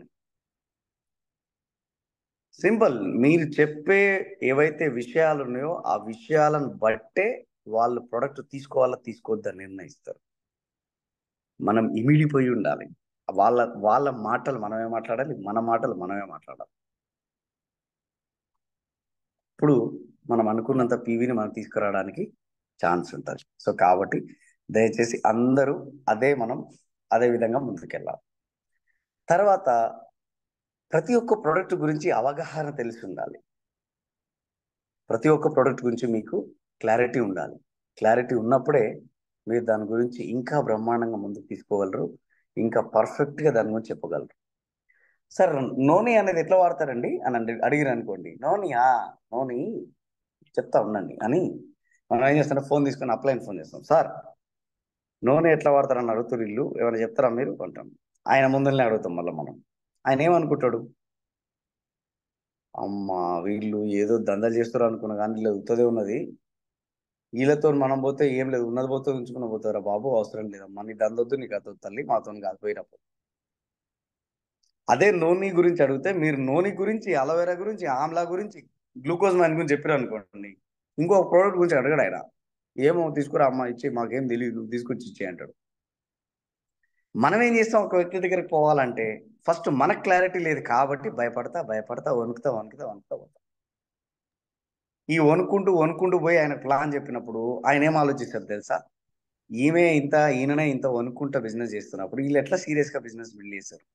సింపుల్ మీరు చెప్పే ఏవైతే విషయాలు ఉన్నాయో ఆ విషయాలను బట్టే వాళ్ళు ప్రొడక్ట్ తీసుకోవాలా తీసుకోవద్దని నిర్ణయిస్తారు మనం ఇమిడిపోయి ఉండాలి వాళ్ళ వాళ్ళ మాటలు మనమే మాట్లాడాలి మన మాటలు మనమే మాట్లాడాలి ఇప్పుడు మనం అనుకున్నంత పీవీని మనం తీసుకురావడానికి ఛాన్స్ ఉంటుంది సో కాబట్టి దయచేసి అందరూ అదే మనం అదే విధంగా ముందుకెళ్ళాలి తర్వాత ప్రతి ఒక్క ప్రోడక్ట్ గురించి అవగాహన తెలిసి ఉండాలి ప్రతి ఒక్క ప్రోడక్ట్ గురించి మీకు క్లారిటీ ఉండాలి క్లారిటీ ఉన్నప్పుడే మీరు దాని గురించి ఇంకా బ్రహ్మాండంగా ముందుకు తీసుకోగలరు ఇంకా పర్ఫెక్ట్గా దాని గురించి చెప్పగలరు సార్ నోని అనేది ఎట్లా వాడతారండి అని అంటే అడిగిరు అనుకోండి నోనియా నోని చెప్తా ఉండండి అని మనం ఏం చేస్తాం ఫోన్ తీసుకొని అప్లైన్ ఫోన్ చేస్తాం సార్ నూనె ఎట్లా వాడతారని అడుగుతారు ఇల్లు ఏమైనా చెప్తారా మీరు అంటాం ఆయన ముందరనే అడుగుతాం మళ్ళీ మనం ఆయన ఏమనుకుంటాడు అమ్మా వీళ్ళు ఏదో దందలు చేస్తారు అనుకున్నా కానీ వీళ్ళు ఉత్తదే ఉన్నది వీళ్ళతో మనం పోతే ఏం లేదు ఉన్నది పోతే ఉంచుకుని పోతారా బాబు అవసరం లేదమ్మా నీ దందొద్దు నీకు అదొద్దు తల్లి మాతో కాదు పోయినప్పుడు అదే నూనె గురించి అడిగితే మీరు నూనె గురించి అలోవెరా గురించి ఆమ్లా గురించి గ్లూకోజ్ మ్యాన్ గురించి చెప్పారు అనుకోండి ఇంకో ప్రోడక్ట్ గురించి అడగడు ఆయన ఏమో తీసుకురా అమ్మ ఇచ్చి మాకేం తెలియదు తీసుకొచ్చి ఇచ్చే అంటాడు మనం ఏం చేస్తాం ఒక వ్యక్తి దగ్గరికి పోవాలంటే ఫస్ట్ మనకు క్లారిటీ లేదు కాబట్టి భయపడతా భయపడతా వణుకుతా వణుకుతా వణుకుతా పోతా ఈ వణుకుంటూ వణుకుంటూ పోయి ఆయన ప్లాన్ చెప్పినప్పుడు ఆయన ఏం ఆలోచిస్తారు తెలుసా ఈమె ఇంత ఈయననే ఇంత వణుకుంటా బిజినెస్ చేస్తున్నప్పుడు వీళ్ళు ఎట్లా సీరియస్ గా బిజినెస్ బిల్డ్ చేస్తారు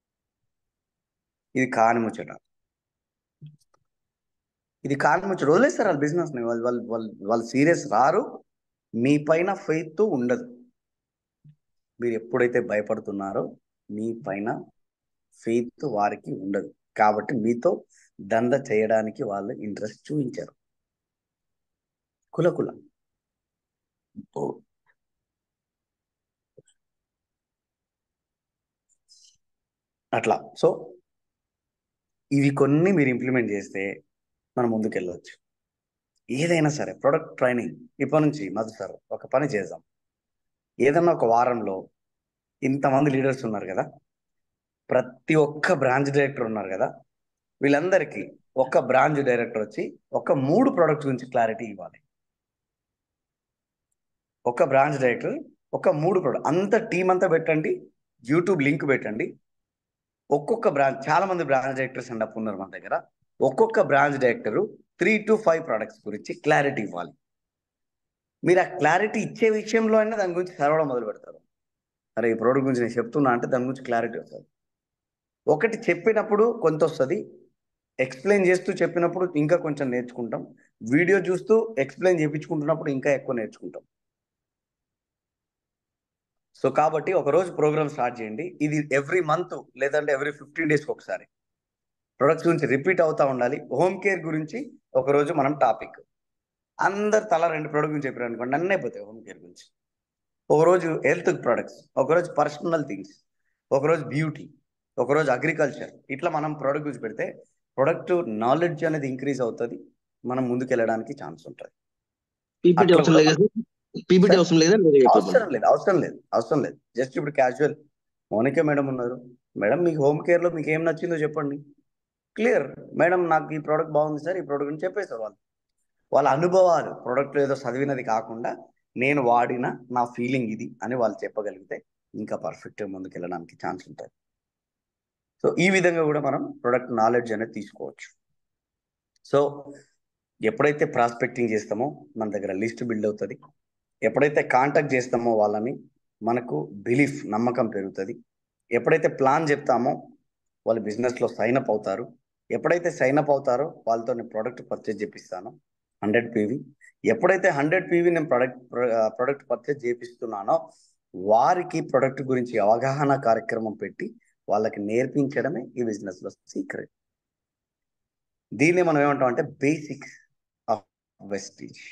ఇది కాని ముచ్చట ఇది కాని ముచ్చట వదిలేస్తారు వాళ్ళ బిజినెస్ ని వాళ్ళు వాళ్ళు వాళ్ళు వాళ్ళు సీరియస్ రారు మీ పైన ఫెయిత్ ఉండదు మీరు ఎప్పుడైతే భయపడుతున్నారో మీ పైన ఫెయిత్ వారికి ఉండదు కాబట్టి మీతో దంద చేయడానికి వాళ్ళు ఇంట్రెస్ట్ చూపించారు కుల కుల అట్లా సో ఇవి కొన్ని మీరు ఇంప్లిమెంట్ చేస్తే మనం ముందుకెళ్ళవచ్చు ఏదైనా సరే ప్రొడక్ట్ ట్రైనింగ్ ఇప్పటి నుంచి మధు సార్ ఒక పని చేద్దాం ఏదన్నా ఒక వారంలో ఇంతమంది లీడర్స్ ఉన్నారు కదా ప్రతి ఒక్క బ్రాంచ్ డైరెక్టర్ ఉన్నారు కదా వీళ్ళందరికీ ఒక బ్రాంచ్ డైరెక్టర్ వచ్చి ఒక మూడు ప్రొడక్ట్స్ గురించి క్లారిటీ ఇవ్వాలి ఒక బ్రాంచ్ డైరెక్టర్ ఒక మూడు ప్రొడక్ట్ అంత టీం అంతా పెట్టండి యూట్యూబ్ లింక్ పెట్టండి ఒక్కొక్క బ్రాంచ్ చాలా మంది బ్రాంచ్ డైరెక్టర్స్ అండ్ అప్ ఉన్నారు మన దగ్గర ఒక్కొక్క branch director three to five products గురించి క్లారిటీ ఇవ్వాలి మీరు ఆ క్లారిటీ ఇచ్చే విషయంలో అయినా దాని గురించి చదవడం మొదలు పెడతారు అరే ఈ ప్రోడక్ట్ గురించి నేను చెప్తున్నా అంటే దాని గురించి క్లారిటీ వస్తుంది ఒకటి చెప్పినప్పుడు కొంత వస్తుంది ఎక్స్ప్లెయిన్ చేస్తూ చెప్పినప్పుడు ఇంకా కొంచెం నేర్చుకుంటాం వీడియో చూస్తూ ఎక్స్ప్లెయిన్ చేయించుకుంటున్నప్పుడు ఇంకా ఎక్కువ నేర్చుకుంటాం సో కాబట్టి ఒక రోజు ప్రోగ్రామ్ స్టార్ట్ చేయండి ఇది ఎవ్రీ మంత్ లేదంటే ఎవ్రీ ఫిఫ్టీన్ డేస్కి ఒకసారి ప్రొడక్ట్స్ గురించి రిపీట్ అవుతా ఉండాలి హోమ్ కేర్ గురించి ఒక రోజు మనం టాపిక్ అందరు తల రెండు ప్రోడక్ట్ గురించి చెప్పారు అనుకోండి అన్నీ అయిపోతాయి హోమ్ కేర్ గురించి ఒకరోజు హెల్త్ ప్రొడక్ట్స్ ఒకరోజు పర్సనల్ థింగ్స్ ఒకరోజు బ్యూటీ ఒకరోజు అగ్రికల్చర్ ఇట్లా మనం ప్రోడక్ట్ గురించి పెడితే ప్రొడక్ట్ నాలెడ్జ్ అనేది ఇంక్రీజ్ అవుతుంది మనం ముందుకు వెళ్ళడానికి ఛాన్స్ ఉంటుంది పీపీటీ అట్లా అవసరం కూడా లేదు పీపీటీ అవసరం లేదా మీరే చెప్పండి అవసరం లేదు అవసరం లేదు అవసరం లేదు జస్ట్ ఇప్పుడు క్యాజువల్ మౌనిక మేడం ఉన్నారు మేడం మీకు హోమ్ కేర్ లో మీకు ఏం నచ్చిందో చెప్పండి క్లియర్ మేడం నాకు ఈ ప్రోడక్ట్ బాగుంది సార్ ఈ ప్రోడక్ట్ అని చెప్పేశారు వాళ్ళు వాళ్ళ అనుభవాలు ప్రోడక్ట్ ఏదో చదివినది కాకుండా నేను వాడిన నా ఫీలింగ్ ఇది అని వాళ్ళు చెప్పగలిగితే ఇంకా పర్ఫెక్ట్గా ముందుకు వెళ్ళడానికి ఛాన్స్ ఉంటుంది సో ఈ విధంగా కూడా మనం ప్రొడక్ట్ నాలెడ్జ్ అనేది తీసుకోవచ్చు సో ఎప్పుడైతే ప్రాస్పెక్టింగ్ చేస్తామో మన దగ్గర లిస్ట్ బిల్డ్ అవుతుంది ఎప్పుడైతే కాంటాక్ట్ చేస్తామో వాళ్ళని మనకు బిలీఫ్ నమ్మకం పెరుగుతుంది ఎప్పుడైతే ప్లాన్ చెప్తామో వాళ్ళు బిజినెస్లో సైన్ అప్ అవుతారు ఎప్పుడైతే సైన్ అప్ అవుతారో వాళ్ళతో నేను ప్రోడక్ట్ పర్చేజ్ చేపిస్తాను హండ్రెడ్ పీవీ ఎప్పుడైతే హండ్రెడ్ పీవీ నేను ప్రొడక్ట్ ప్రొడక్ట్ పర్చేజ్ చేపిస్తున్నానో వారికి ప్రొడక్ట్ గురించి అవగాహన కార్యక్రమం పెట్టి వాళ్ళకి నేర్పించడమే ఈ బిజినెస్లో సీక్రెట్ దీన్ని మనం ఏమంటాం అంటే బేసిక్స్ ఆఫ్ వెస్టీజ్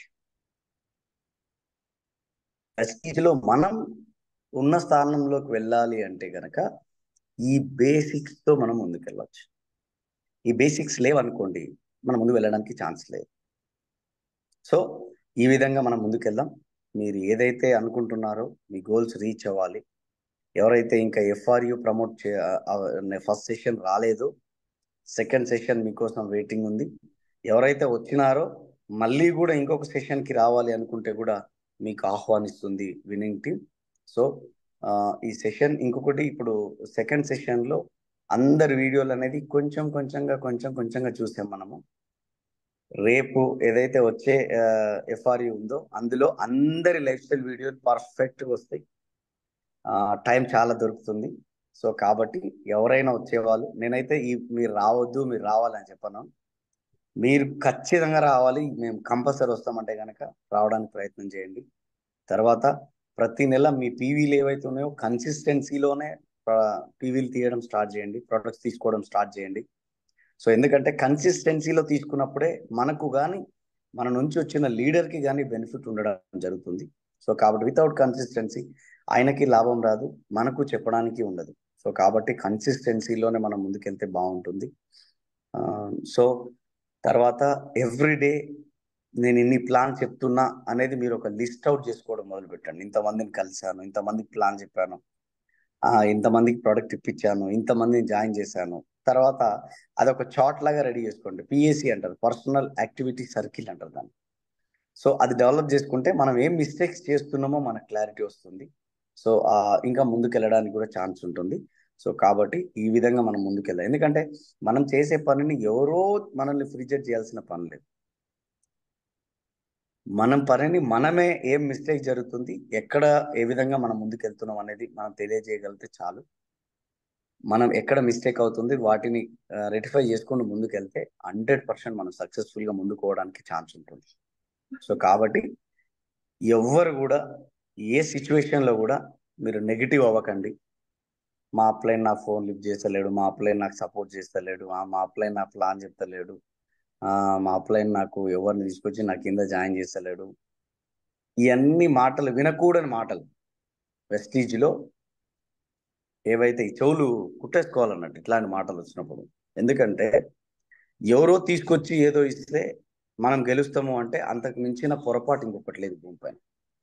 వెస్టీజ్లో మనం ఉన్న స్థానంలోకి వెళ్ళాలి అంటే గనక ఈ బేసిక్స్ తో మనం ముందుకెళ్ళవచ్చు ఈ బేసిక్స్ లేవనుకోండి మనం ముందు వెళ్ళడానికి ఛాన్స్ లేదు సో ఈ విధంగా మనం ముందుకెళ్దాం మీరు ఏదైతే అనుకుంటున్నారో మీ గోల్స్ రీచ్ అవ్వాలి ఎవరైతే ఇంకా ఎఫ్ఆర్యు ప్రమోట్ చే ఫస్ట్ సెషన్ రాలేదో సెకండ్ సెషన్ మీకోసం వెయిటింగ్ ఉంది ఎవరైతే వచ్చినారో మళ్ళీ కూడా ఇంకొక సెషన్కి రావాలి అనుకుంటే కూడా మీకు ఆహ్వానిస్తుంది వినింగ్ టీమ్ సో ఈ సెషన్ ఇంకొకటి ఇప్పుడు సెకండ్ సెషన్లో అందరి వీడియోలు అనేది కొంచెం కొంచెంగా కొంచెం కొంచెంగా చూసాం మనము రేపు ఏదైతే వచ్చే ఎఫ్ఆర్యు ఉందో అందులో అందరి లైఫ్ స్టైల్ వీడియోలు పర్ఫెక్ట్గా వస్తాయి టైం చాలా దొరుకుతుంది సో కాబట్టి ఎవరైనా వచ్చేవాళ్ళు నేనైతే ఈ మీరు రావద్దు మీరు రావాలని చెప్పను మీరు ఖచ్చితంగా రావాలి మేము కంపల్సరీ వస్తామంటే కనుక రావడానికి ప్రయత్నం చేయండి తర్వాత ప్రతి నెల మీ పీవీలు ఏవైతే ఉన్నాయో కన్సిస్టెన్సీలోనే పీవీలు తీయడం స్టార్ట్ చేయండి ప్రొడక్ట్స్ తీసుకోవడం స్టార్ట్ చేయండి సో ఎందుకంటే కన్సిస్టెన్సీలో తీసుకున్నప్పుడే మనకు కానీ మన నుంచి వచ్చిన లీడర్కి కానీ బెనిఫిట్ ఉండడం జరుగుతుంది సో కాబట్టి వితౌట్ కన్సిస్టెన్సీ ఆయనకి లాభం రాదు మనకు చెప్పడానికి ఉండదు సో కాబట్టి కన్సిస్టెన్సీలోనే మనం ముందుకెళ్తే బాగుంటుంది సో తర్వాత ఎవ్రీడే నేను ఇన్ని ప్లాన్ చెప్తున్నా అనేది మీరు ఒక లిస్ట్ అవుట్ చేసుకోవడం మొదలు పెట్టండి ఇంతమందిని కలిశాను ఇంతమందికి ప్లాన్ చెప్పాను ఇంతమందికి ప్రోడక్ట్ ఇప్పించాను ఇంతమందిని జాయిన్ చేశాను తర్వాత అదొక చార్ట్ లాగా రెడీ చేసుకోండి పిఎస్సి అంటారు పర్సనల్ యాక్టివిటీ సర్కిల్ అంటారు దాన్ని సో అది డెవలప్ చేసుకుంటే మనం ఏం మిస్టేక్స్ చేస్తున్నామో మనకు క్లారిటీ వస్తుంది సో ఇంకా ముందుకు వెళ్ళడానికి కూడా ఛాన్స్ ఉంటుంది సో కాబట్టి ఈ విధంగా మనం ముందుకెళ్ళాలి ఎందుకంటే మనం చేసే పనిని ఎవరో మనల్ని ఫ్రిజెట్ చేయాల్సిన పని లేదు మనం పనిని మనమే ఏం మిస్టేక్ జరుగుతుంది ఎక్కడ ఏ విధంగా మనం ముందుకెళ్తున్నాం అనేది మనం తెలియజేయగలిగితే చాలు మనం ఎక్కడ మిస్టేక్ అవుతుంది వాటిని రెటిఫై చేసుకుంటూ ముందుకెళ్తే హండ్రెడ్ పర్సెంట్ మనం సక్సెస్ఫుల్గా ముందుకోవడానికి ఛాన్స్ ఉంటుంది సో కాబట్టి ఎవ్వరు కూడా ఏ సిచ్యువేషన్లో కూడా మీరు నెగిటివ్ అవ్వకండి మా అప్లైన్ నా ఫోన్ లిఫ్ట్ చేస్తలేడు మా అప్లైన్ నాకు సపోర్ట్ చేస్తలేడు మా అప్లైన్ నా ప్లాన్ చెప్తలేడు మా అప్లైన్ నాకు ఎవరిని తీసుకొచ్చి నా కింద జాయిన్ చేస్తలేడు ఇవన్నీ మాటలు వినకూడని మాటలు వెస్టీజ్లో ఏవైతే ఈ చెవులు కుట్టేసుకోవాలన్నట్టు ఇట్లాంటి మాటలు వచ్చినప్పుడు ఎందుకంటే ఎవరో తీసుకొచ్చి ఏదో ఇస్తే మనం గెలుస్తాము అంటే అంతకు మించిన పొరపాటు ఇంకొకటి లేదు భూమిపైన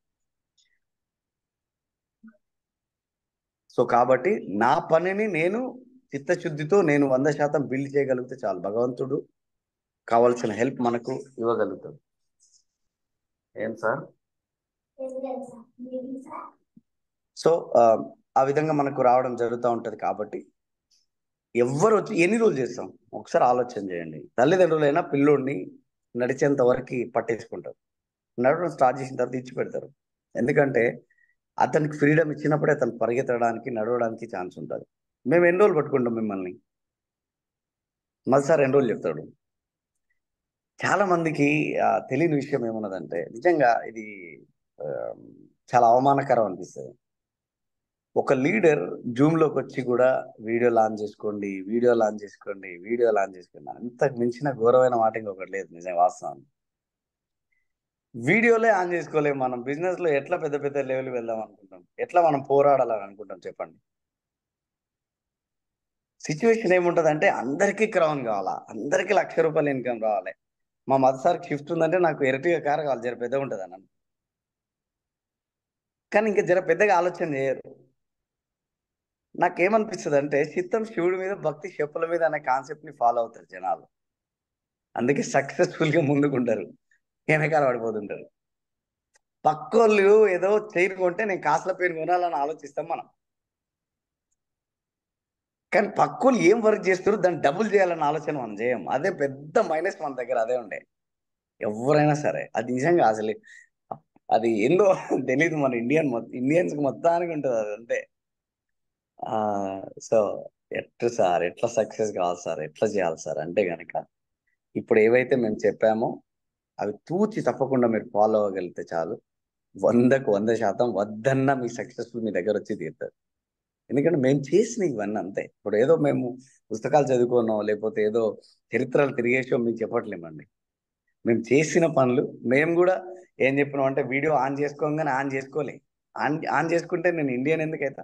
సో కాబట్టి నా పనిని నేను చిత్తశుద్ధితో నేను వంద శాతం బిల్డ్ చేయగలిగితే చాలు భగవంతుడు కావాల్సిన హెల్ప్ మనకు ఇవ్వగలుగుతాడు ఏం సార్ సో ఆ విధంగా మనకు రావడం జరుగుతూ ఉంటది కాబట్టి ఎవ్వరు వచ్చి ఎన్ని రోజులు చేస్తాం ఒకసారి ఆలోచన చేయండి తల్లిదండ్రులైనా పిల్లోడిని నడిచేంత వరకు పట్టేసుకుంటారు నడవడం స్టార్ట్ చేసిన తర్వాత ఇచ్చి పెడతారు ఎందుకంటే అతనికి ఫ్రీడమ్ ఇచ్చినప్పుడే అతను పరిగెత్తడానికి నడవడానికి ఛాన్స్ ఉంటుంది మేము ఎన్ని రోజులు పట్టుకుంటాం మిమ్మల్ని మళ్ళీ సార్ ఎన్ని రోజులు చెప్తాడు చాలా మందికి ఆ, తెలియని విషయం ఏమున్నదంటే నిజంగా ఇది ఆ, చాలా అవమానకరం అనిపిస్తుంది ఒక లీడర్ జూమ్ లోకి వచ్చి కూడా వీడియో లాంచ్ చేసుకోండి వీడియో లాంచ్ చేసుకోండి వీడియో లాంచ్ చేసుకోండి అంతకు మించిన ఘోరమైన మాట ఇంకొకటి లేదు నిజంగా వాస్తవం వీడియోలే ఆన్ చేసుకోలేము మనం బిజినెస్ లో ఎట్లా పెద్ద పెద్ద లెవెల్ వెళ్దాం అనుకుంటాం ఎట్లా మనం పోరాడాలని అనుకుంటాం చెప్పండి సిచ్యువేషన్ ఏముంటది అంటే అందరికీ క్రౌన్ కావాలా అందరికీ లక్ష రూపాయలు ఇన్కమ్ రావాలి మా మదర్ సార్కి షిఫ్ట్ ఉందంటే నాకు ఎరటిగా కార్ కావాలి జర పెద్దగా ఉంటుంది అన్న కానీ ఇంకా జర పెద్దగా ఆలోచన చేయరు నాకేమనిపిస్తుంది అంటే చిత్తం శివుడి మీద భక్తి చెప్పుల మీద అనే కాన్సెప్ట్ ని ఫాలో అవుతారు జనాలు అందుకే సక్సెస్ఫుల్ గా ముందుకుంటారు వెనకాల పడిపోతుంటారు పక్కోళ్ళు ఏదో చైర్ కొంటే నేను కాసుల పేరు కొనాలని ఆలోచిస్తాం మనం కానీ పక్కోళ్ళు ఏం వర్క్ చేస్తారు దాన్ని డబుల్ చేయాలన్న ఆలోచన మనం చేయం అదే పెద్ద మైనస్ మన దగ్గర అదే ఉండే ఎవరైనా సరే అది నిజంగా అసలు అది ఏందో తెలియదు మన ఇండియన్ ఇండియన్స్ మొత్తానికి ఉంటుంది అది అంతే ఆ సో ఎట్లా సార్ ఎట్లా సక్సెస్ కావాలి సార్ ఎట్లా చేయాలి సార్ అంటే గనక ఇప్పుడు ఏవైతే మేము చెప్పామో అవి తూచి తప్పకుండా మీరు ఫాలో అవ్వగలిగితే చాలు వందకు వంద శాతం వద్దన్నా మీ సక్సెస్ఫుల్ మీ దగ్గర వచ్చి తీరుతారు ఎందుకంటే మేము చేసిన ఇవన్నీ అంతే ఇప్పుడు ఏదో మేము పుస్తకాలు చదువుకున్నాం లేకపోతే ఏదో చరిత్రలు తిరిగేసో మీకు చెప్పట్లేమండి మేము చేసిన పనులు మేము కూడా ఏం చెప్పినాం అంటే వీడియో ఆన్ చేసుకోగానే ఆన్ చేసుకోలే ఆన్ ఆన్ చేసుకుంటే నేను ఇండియన్ ఎందుకైతా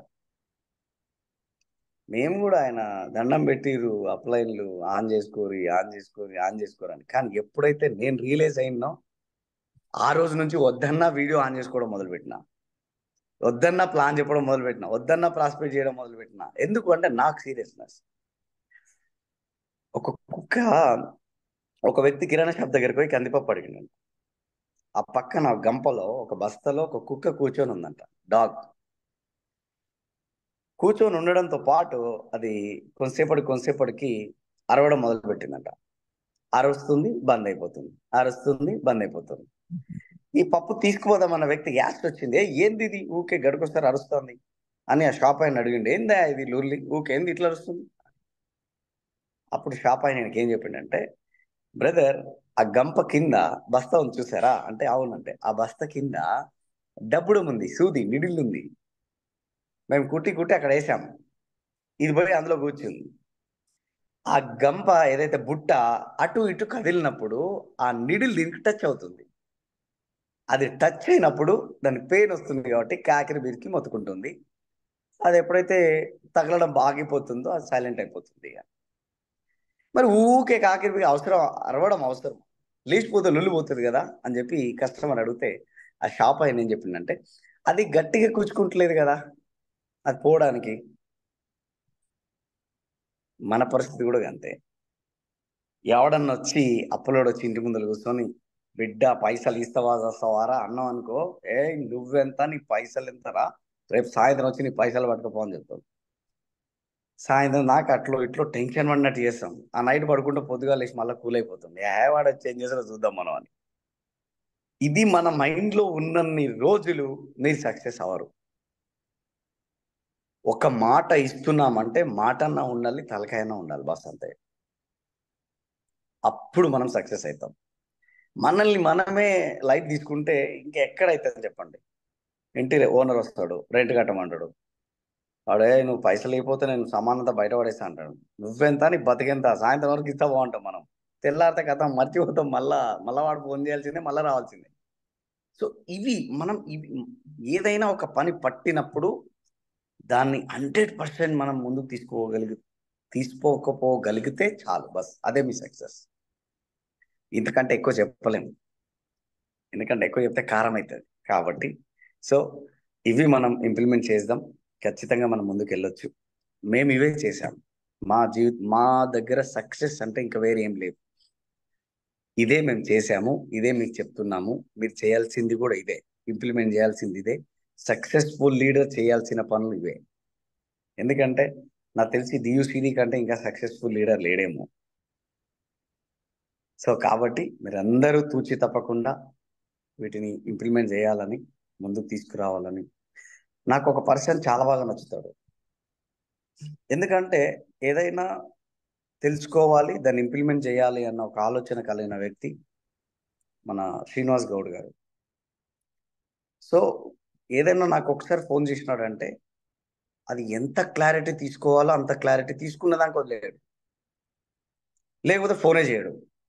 మేము కూడా ఆయన దండం పెట్టిరు అప్లైన్లు ఆన్ చేసుకోరి ఆన్ చేసుకోరి ఆన్ చేసుకోరని కానీ ఎప్పుడైతే నేను రియలైజ్ అయినో ఆ రోజు నుంచి వద్దన్నా వీడియో ఆన్ చేసుకోవడం మొదలుపెట్టిన వద్దన్నా ప్లాన్ చెప్పడం మొదలుపెట్టిన వద్దన్నా ప్రాస్పెక్ట్ చేయడం మొదలుపెట్టిన ఎందుకు అంటే నాకు సీరియస్నెస్ ఒక కుక్క ఒక వ్యక్తి కిరాణా షాప్ దగ్గరికి పోయి కందిపప్పు అడిగినాడు ఆ పక్కన గంపలో ఒక బస్తలో ఒక కుక్క కూర్చొని ఉందంట డాగ్ కూర్చొని ఉండడంతో పాటు అది కొంతసేపటి కొంతసేపటికి అరవడం మొదలు పెట్టిందంట అరుస్తుంది బంద్ అయిపోతుంది అరుస్తుంది బంద్ అయిపోతుంది ఈ పప్పు తీసుకుపోదామన్న వ్యక్తి గ్యాస్ వచ్చింది "ఏ, ఏంది ఇది ఊకే గడుకొస్తారు అరుస్తుంది అని ఆ షాప్ ఆయన అడిగిండు ఏందా ఇది లూర్లి ఊకే ఏంది ఇట్లా అరుస్తుంది అప్పుడు షాప్ ఆయన ఆయనకి ఏం చెప్పిండంటే బ్రదర్ ఆ గంప కింద బస్తా ఉంది చూసారా అంటే అవునంటే ఆ బస్తా కింద డబ్బుడం ఉంది సూది నిడిల్ ఉంది మేము కుట్టి కుట్టి అక్కడ వేసాము ఇది పోయి అందులో కూర్చుంది ఆ గంప ఏదైతే బుట్ట అటు ఇటు కదిలినప్పుడు ఆ నిడిల్ దీనికి టచ్ అవుతుంది అది టచ్ అయినప్పుడు దానికి పెయిన్ వస్తుంది కాబట్టి కాకిరి బిరికి మొత్తుకుంటుంది అది ఎప్పుడైతే తగలడం ఆగిపోతుందో అది సైలెంట్ అయిపోతుంది ఇక మరి ఊకే కాకిరి బిరికి అవసరం అరవడం అవసరం లేచిపోతే లొల్లు పోతుంది కదా అని చెప్పి కస్టమర్ అడిగితే ఆ షాప్ ఆయన ఏం చెప్పిందంటే అది గట్టిగా కూర్చుకుంటలేదు కదా అది పోవడానికి మన పరిస్థితి కూడా అంతే ఎవడన్నా వచ్చి అప్పులోడు వచ్చి ఇంటి ముందర కూర్చొని బిడ్డ పైసలు ఇస్తావా వస్తావారా అన్నాం అనుకో ఏ నువ్వెంత నీ పైసలు ఎంతరా రేపు సాయంత్రం వచ్చి నీ పైసలు పట్టుకపో అని చెప్తాను సాయంత్రం నాకు అట్లో ఇట్లో టెన్షన్ పడినట్టు చేస్తాం ఆ నైట్ పడుకుంటే పొద్దుగా లేచి మళ్ళీ కూల్ అయిపోతుంది ఏ వాడు వచ్చి ఏం చేస్తారో చూద్దాం మనం అని ఇది మన మైండ్ లో ఉన్నన్ని రోజులు మీరు సక్సెస్ అవ్వరు ఒక మాట ఇస్తున్నామంటే మాటన్నా ఉండాలి తలకాయన్నా ఉండాలి బస్ అంతే అప్పుడు మనం సక్సెస్ అవుతాం మనల్ని మనమే లైట్ తీసుకుంటే ఇంకా ఎక్కడైతుంది చెప్పండి ఇంటి ఓనర్ వస్తాడు రెంట్ కట్టమంటాడు వాడే నువ్వు పైసలు అయిపోతే నేను సమానత బయట పడేస్తా అంటాడు నువ్వెంత నీ బతికెంత సాయంత్రం వరకు ఇస్తా బాగుంటాం మనం తెల్లారితే కథ మర్చిపోతాం మళ్ళా మళ్ళా వాడు ఫోన్ చేయాల్సిందే మళ్ళా రావాల్సిందే సో ఇవి మనం ఇవి ఏదైనా ఒక పని పట్టినప్పుడు దాన్ని హండ్రెడ్ పర్సెంట్ మనం ముందుకు తీసుకోగలిగి తీసుకోకపోగలిగితే చాలు బస్ అదే మీ సక్సెస్ ఇంతకంటే ఎక్కువ చెప్పలేము ఎందుకంటే ఎక్కువ చెప్తే కారం అవుతుంది కాబట్టి సో ఇవి మనం ఇంప్లిమెంట్ చేద్దాం ఖచ్చితంగా మనం ముందుకు వెళ్ళొచ్చు మేము ఇవే చేసాం మా జీవిత మా దగ్గర సక్సెస్ అంటే ఇంకా వేరే ఏం లేదు ఇదే మేము చేసాము ఇదే మీకు చెప్తున్నాము మీరు చేయాల్సింది కూడా ఇదే ఇంప్లిమెంట్ చేయాల్సింది ఇదే సక్సెస్ఫుల్ లీడర్ చేయాల్సిన పనులు ఇవే ఎందుకంటే నాకు తెలిసి డియూసీడీ కంటే ఇంకా సక్సెస్ఫుల్ లీడర్ లేడేమో సో కాబట్టి మీరందరూ తూచి తప్పకుండా వీటిని ఇంప్లిమెంట్ చేయాలని ముందుకు తీసుకురావాలని నాకు ఒక పర్సన్ చాలా బాగా నచ్చుతాడు ఎందుకంటే ఏదైనా తెలుసుకోవాలి దాన్ని ఇంప్లిమెంట్ చేయాలి అన్న ఒక ఆలోచన కలిగిన వ్యక్తి మన శ్రీనివాస్ గౌడ్ గారు సో ఏదైనా నాకు ఒకసారి ఫోన్ చేసినాడంటే అది ఎంత క్లారిటీ తీసుకోవాలో అంత క్లారిటీ తీసుకున్న దానికి వదిలేయడు లేకపోతే ఫోనే చేయడు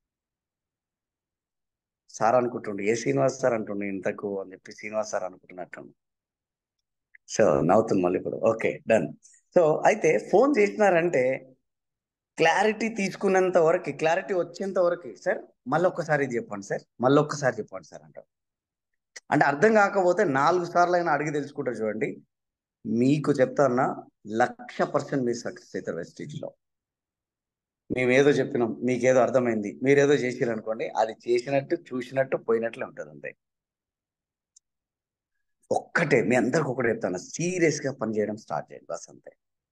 సార్ అనుకుంటుండు ఏ శ్రీనివాస్ సార్ అంటుండు ఇంతకు అని చెప్పి శ్రీనివాస్ సార్ అనుకుంటున్నట్టు సో నవ్వుతుంది మళ్ళీ ఇప్పుడు ఓకే డన్ సో అయితే ఫోన్ చేసినారంటే క్లారిటీ తీసుకున్నంత వరకు క్లారిటీ వచ్చేంత వరకు సార్ మళ్ళీ ఒక్కసారి ఇది చెప్పండి సార్ మళ్ళీ ఒక్కసారి చెప్పండి సార్ అంటారు అంటే అర్థం కాకపోతే నాలుగు సార్లు అయినా అడిగి తెలుసుకుంటారు చూడండి మీకు చెప్తాన్నా లక్ష పర్సెంట్ మీరు సక్సెస్ అవుతారు వెస్టీజ్లో మేమేదో చెప్పినాం మీకేదో అర్థమైంది మీరేదో చేసిరు అనుకోండి అది చేసినట్టు చూసినట్టు పోయినట్లే ఉంటుంది అంతే ఒక్కటే మీ అందరికి ఒకటే చెప్తాను సీరియస్ గా పనిచేయడం స్టార్ట్ చేయండి బస్ అంతే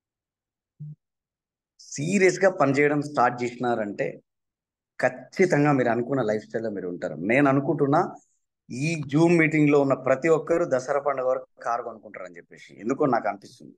సీరియస్ గా పనిచేయడం స్టార్ట్ చేసినారంటే ఖచ్చితంగా మీరు అనుకున్న లైఫ్ స్టైల్లో మీరు ఉంటారు నేను అనుకుంటున్నా ఈ జూమ్ మీటింగ్ లో ఉన్న ప్రతి ఒక్కరు దసరా పండుగ వరకు కారు కొనుక్కుంటారని చెప్పేసి ఎందుకో నాకు అనిపిస్తుంది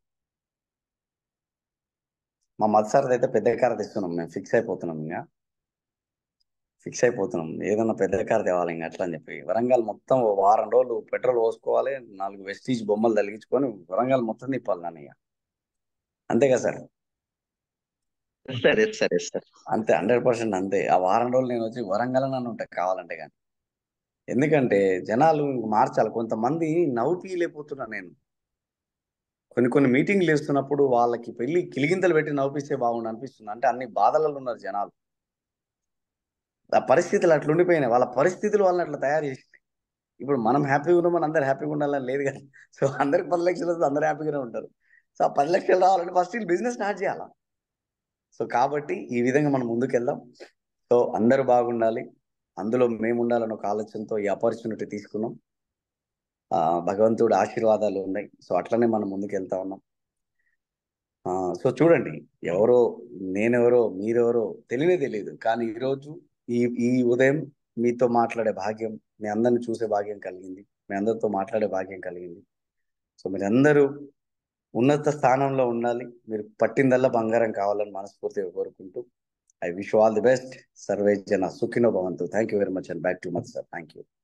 మా మత్సార్ అయితే పెద్ద కార్ తెస్తున్నాం మేము ఫిక్స్ అయిపోతున్నాం ఇంకా ఫిక్స్ అయిపోతున్నాం ఏదన్నా పెద్ద కార్ తేవాలి ఇంకా అట్లా అని చెప్పి వరంగల్ మొత్తం ఓ వారం రోజులు పెట్రోల్ పోసుకోవాలి నాలుగు వెస్టీజ్ బొమ్మలు తలిగించుకొని వరంగల్ మొత్తం తిప్పాలి నన్ను ఇక అంతే కదా సార్ సరే సరే సార్ అంతే హండ్రెడ్ పర్సెంట్ అంతే ఆ వారం రోజులు నేను వచ్చి వరంగల్ నన్ను ఉంటా కావాలంటే కానీ ఎందుకంటే జనాలు ఇంక మార్చాలి కొంతమంది నవ్వుపీయలేకపోతున్నా నేను కొన్ని కొన్ని మీటింగ్లు వేస్తున్నప్పుడు వాళ్ళకి పెళ్లి కిలిగింతలు పెట్టి నవ్విస్తే బాగుండు అనిపిస్తుంది అంటే అన్ని బాధలలో ఉన్నారు జనాలు ఆ పరిస్థితులు అట్లా ఉండిపోయినాయి వాళ్ళ పరిస్థితులు వాళ్ళని అట్లా తయారు చేసినాయి ఇప్పుడు మనం హ్యాపీగా ఉన్నామని అందరు హ్యాపీగా ఉండాలని లేదు కదా సో అందరికి పది లక్షలు వస్తే అందరు హ్యాపీగానే ఉంటారు సో ఆ పది లక్షలు రావాలంటే ఫస్ట్ వీళ్ళు బిజినెస్ స్టార్ట్ చేయాలా సో కాబట్టి ఈ విధంగా మనం ముందుకెళ్దాం సో అందరూ బాగుండాలి అందులో మేము ఉండాలని ఒక ఆలోచనతో ఈ ఆపర్చునిటీ తీసుకున్నాం ఆ భగవంతుడు ఆశీర్వాదాలు ఉన్నాయి సో అట్లనే మనం ముందుకు వెళ్తా ఉన్నాం ఆ సో చూడండి ఎవరో నేనెవరో మీరెవరో తెలియనే తెలియదు కానీ ఈరోజు ఈ ఈ ఉదయం మీతో మాట్లాడే భాగ్యం మీ అందరిని చూసే భాగ్యం కలిగింది మీ అందరితో మాట్లాడే భాగ్యం కలిగింది సో మీరందరూ ఉన్నత స్థానంలో ఉండాలి మీరు పట్టిందల్లా బంగారం కావాలని మనస్ఫూర్తిగా కోరుకుంటూ I wish all the best సర్వే జన సుఖినో భవంతు thank you very much and back to much sir thank you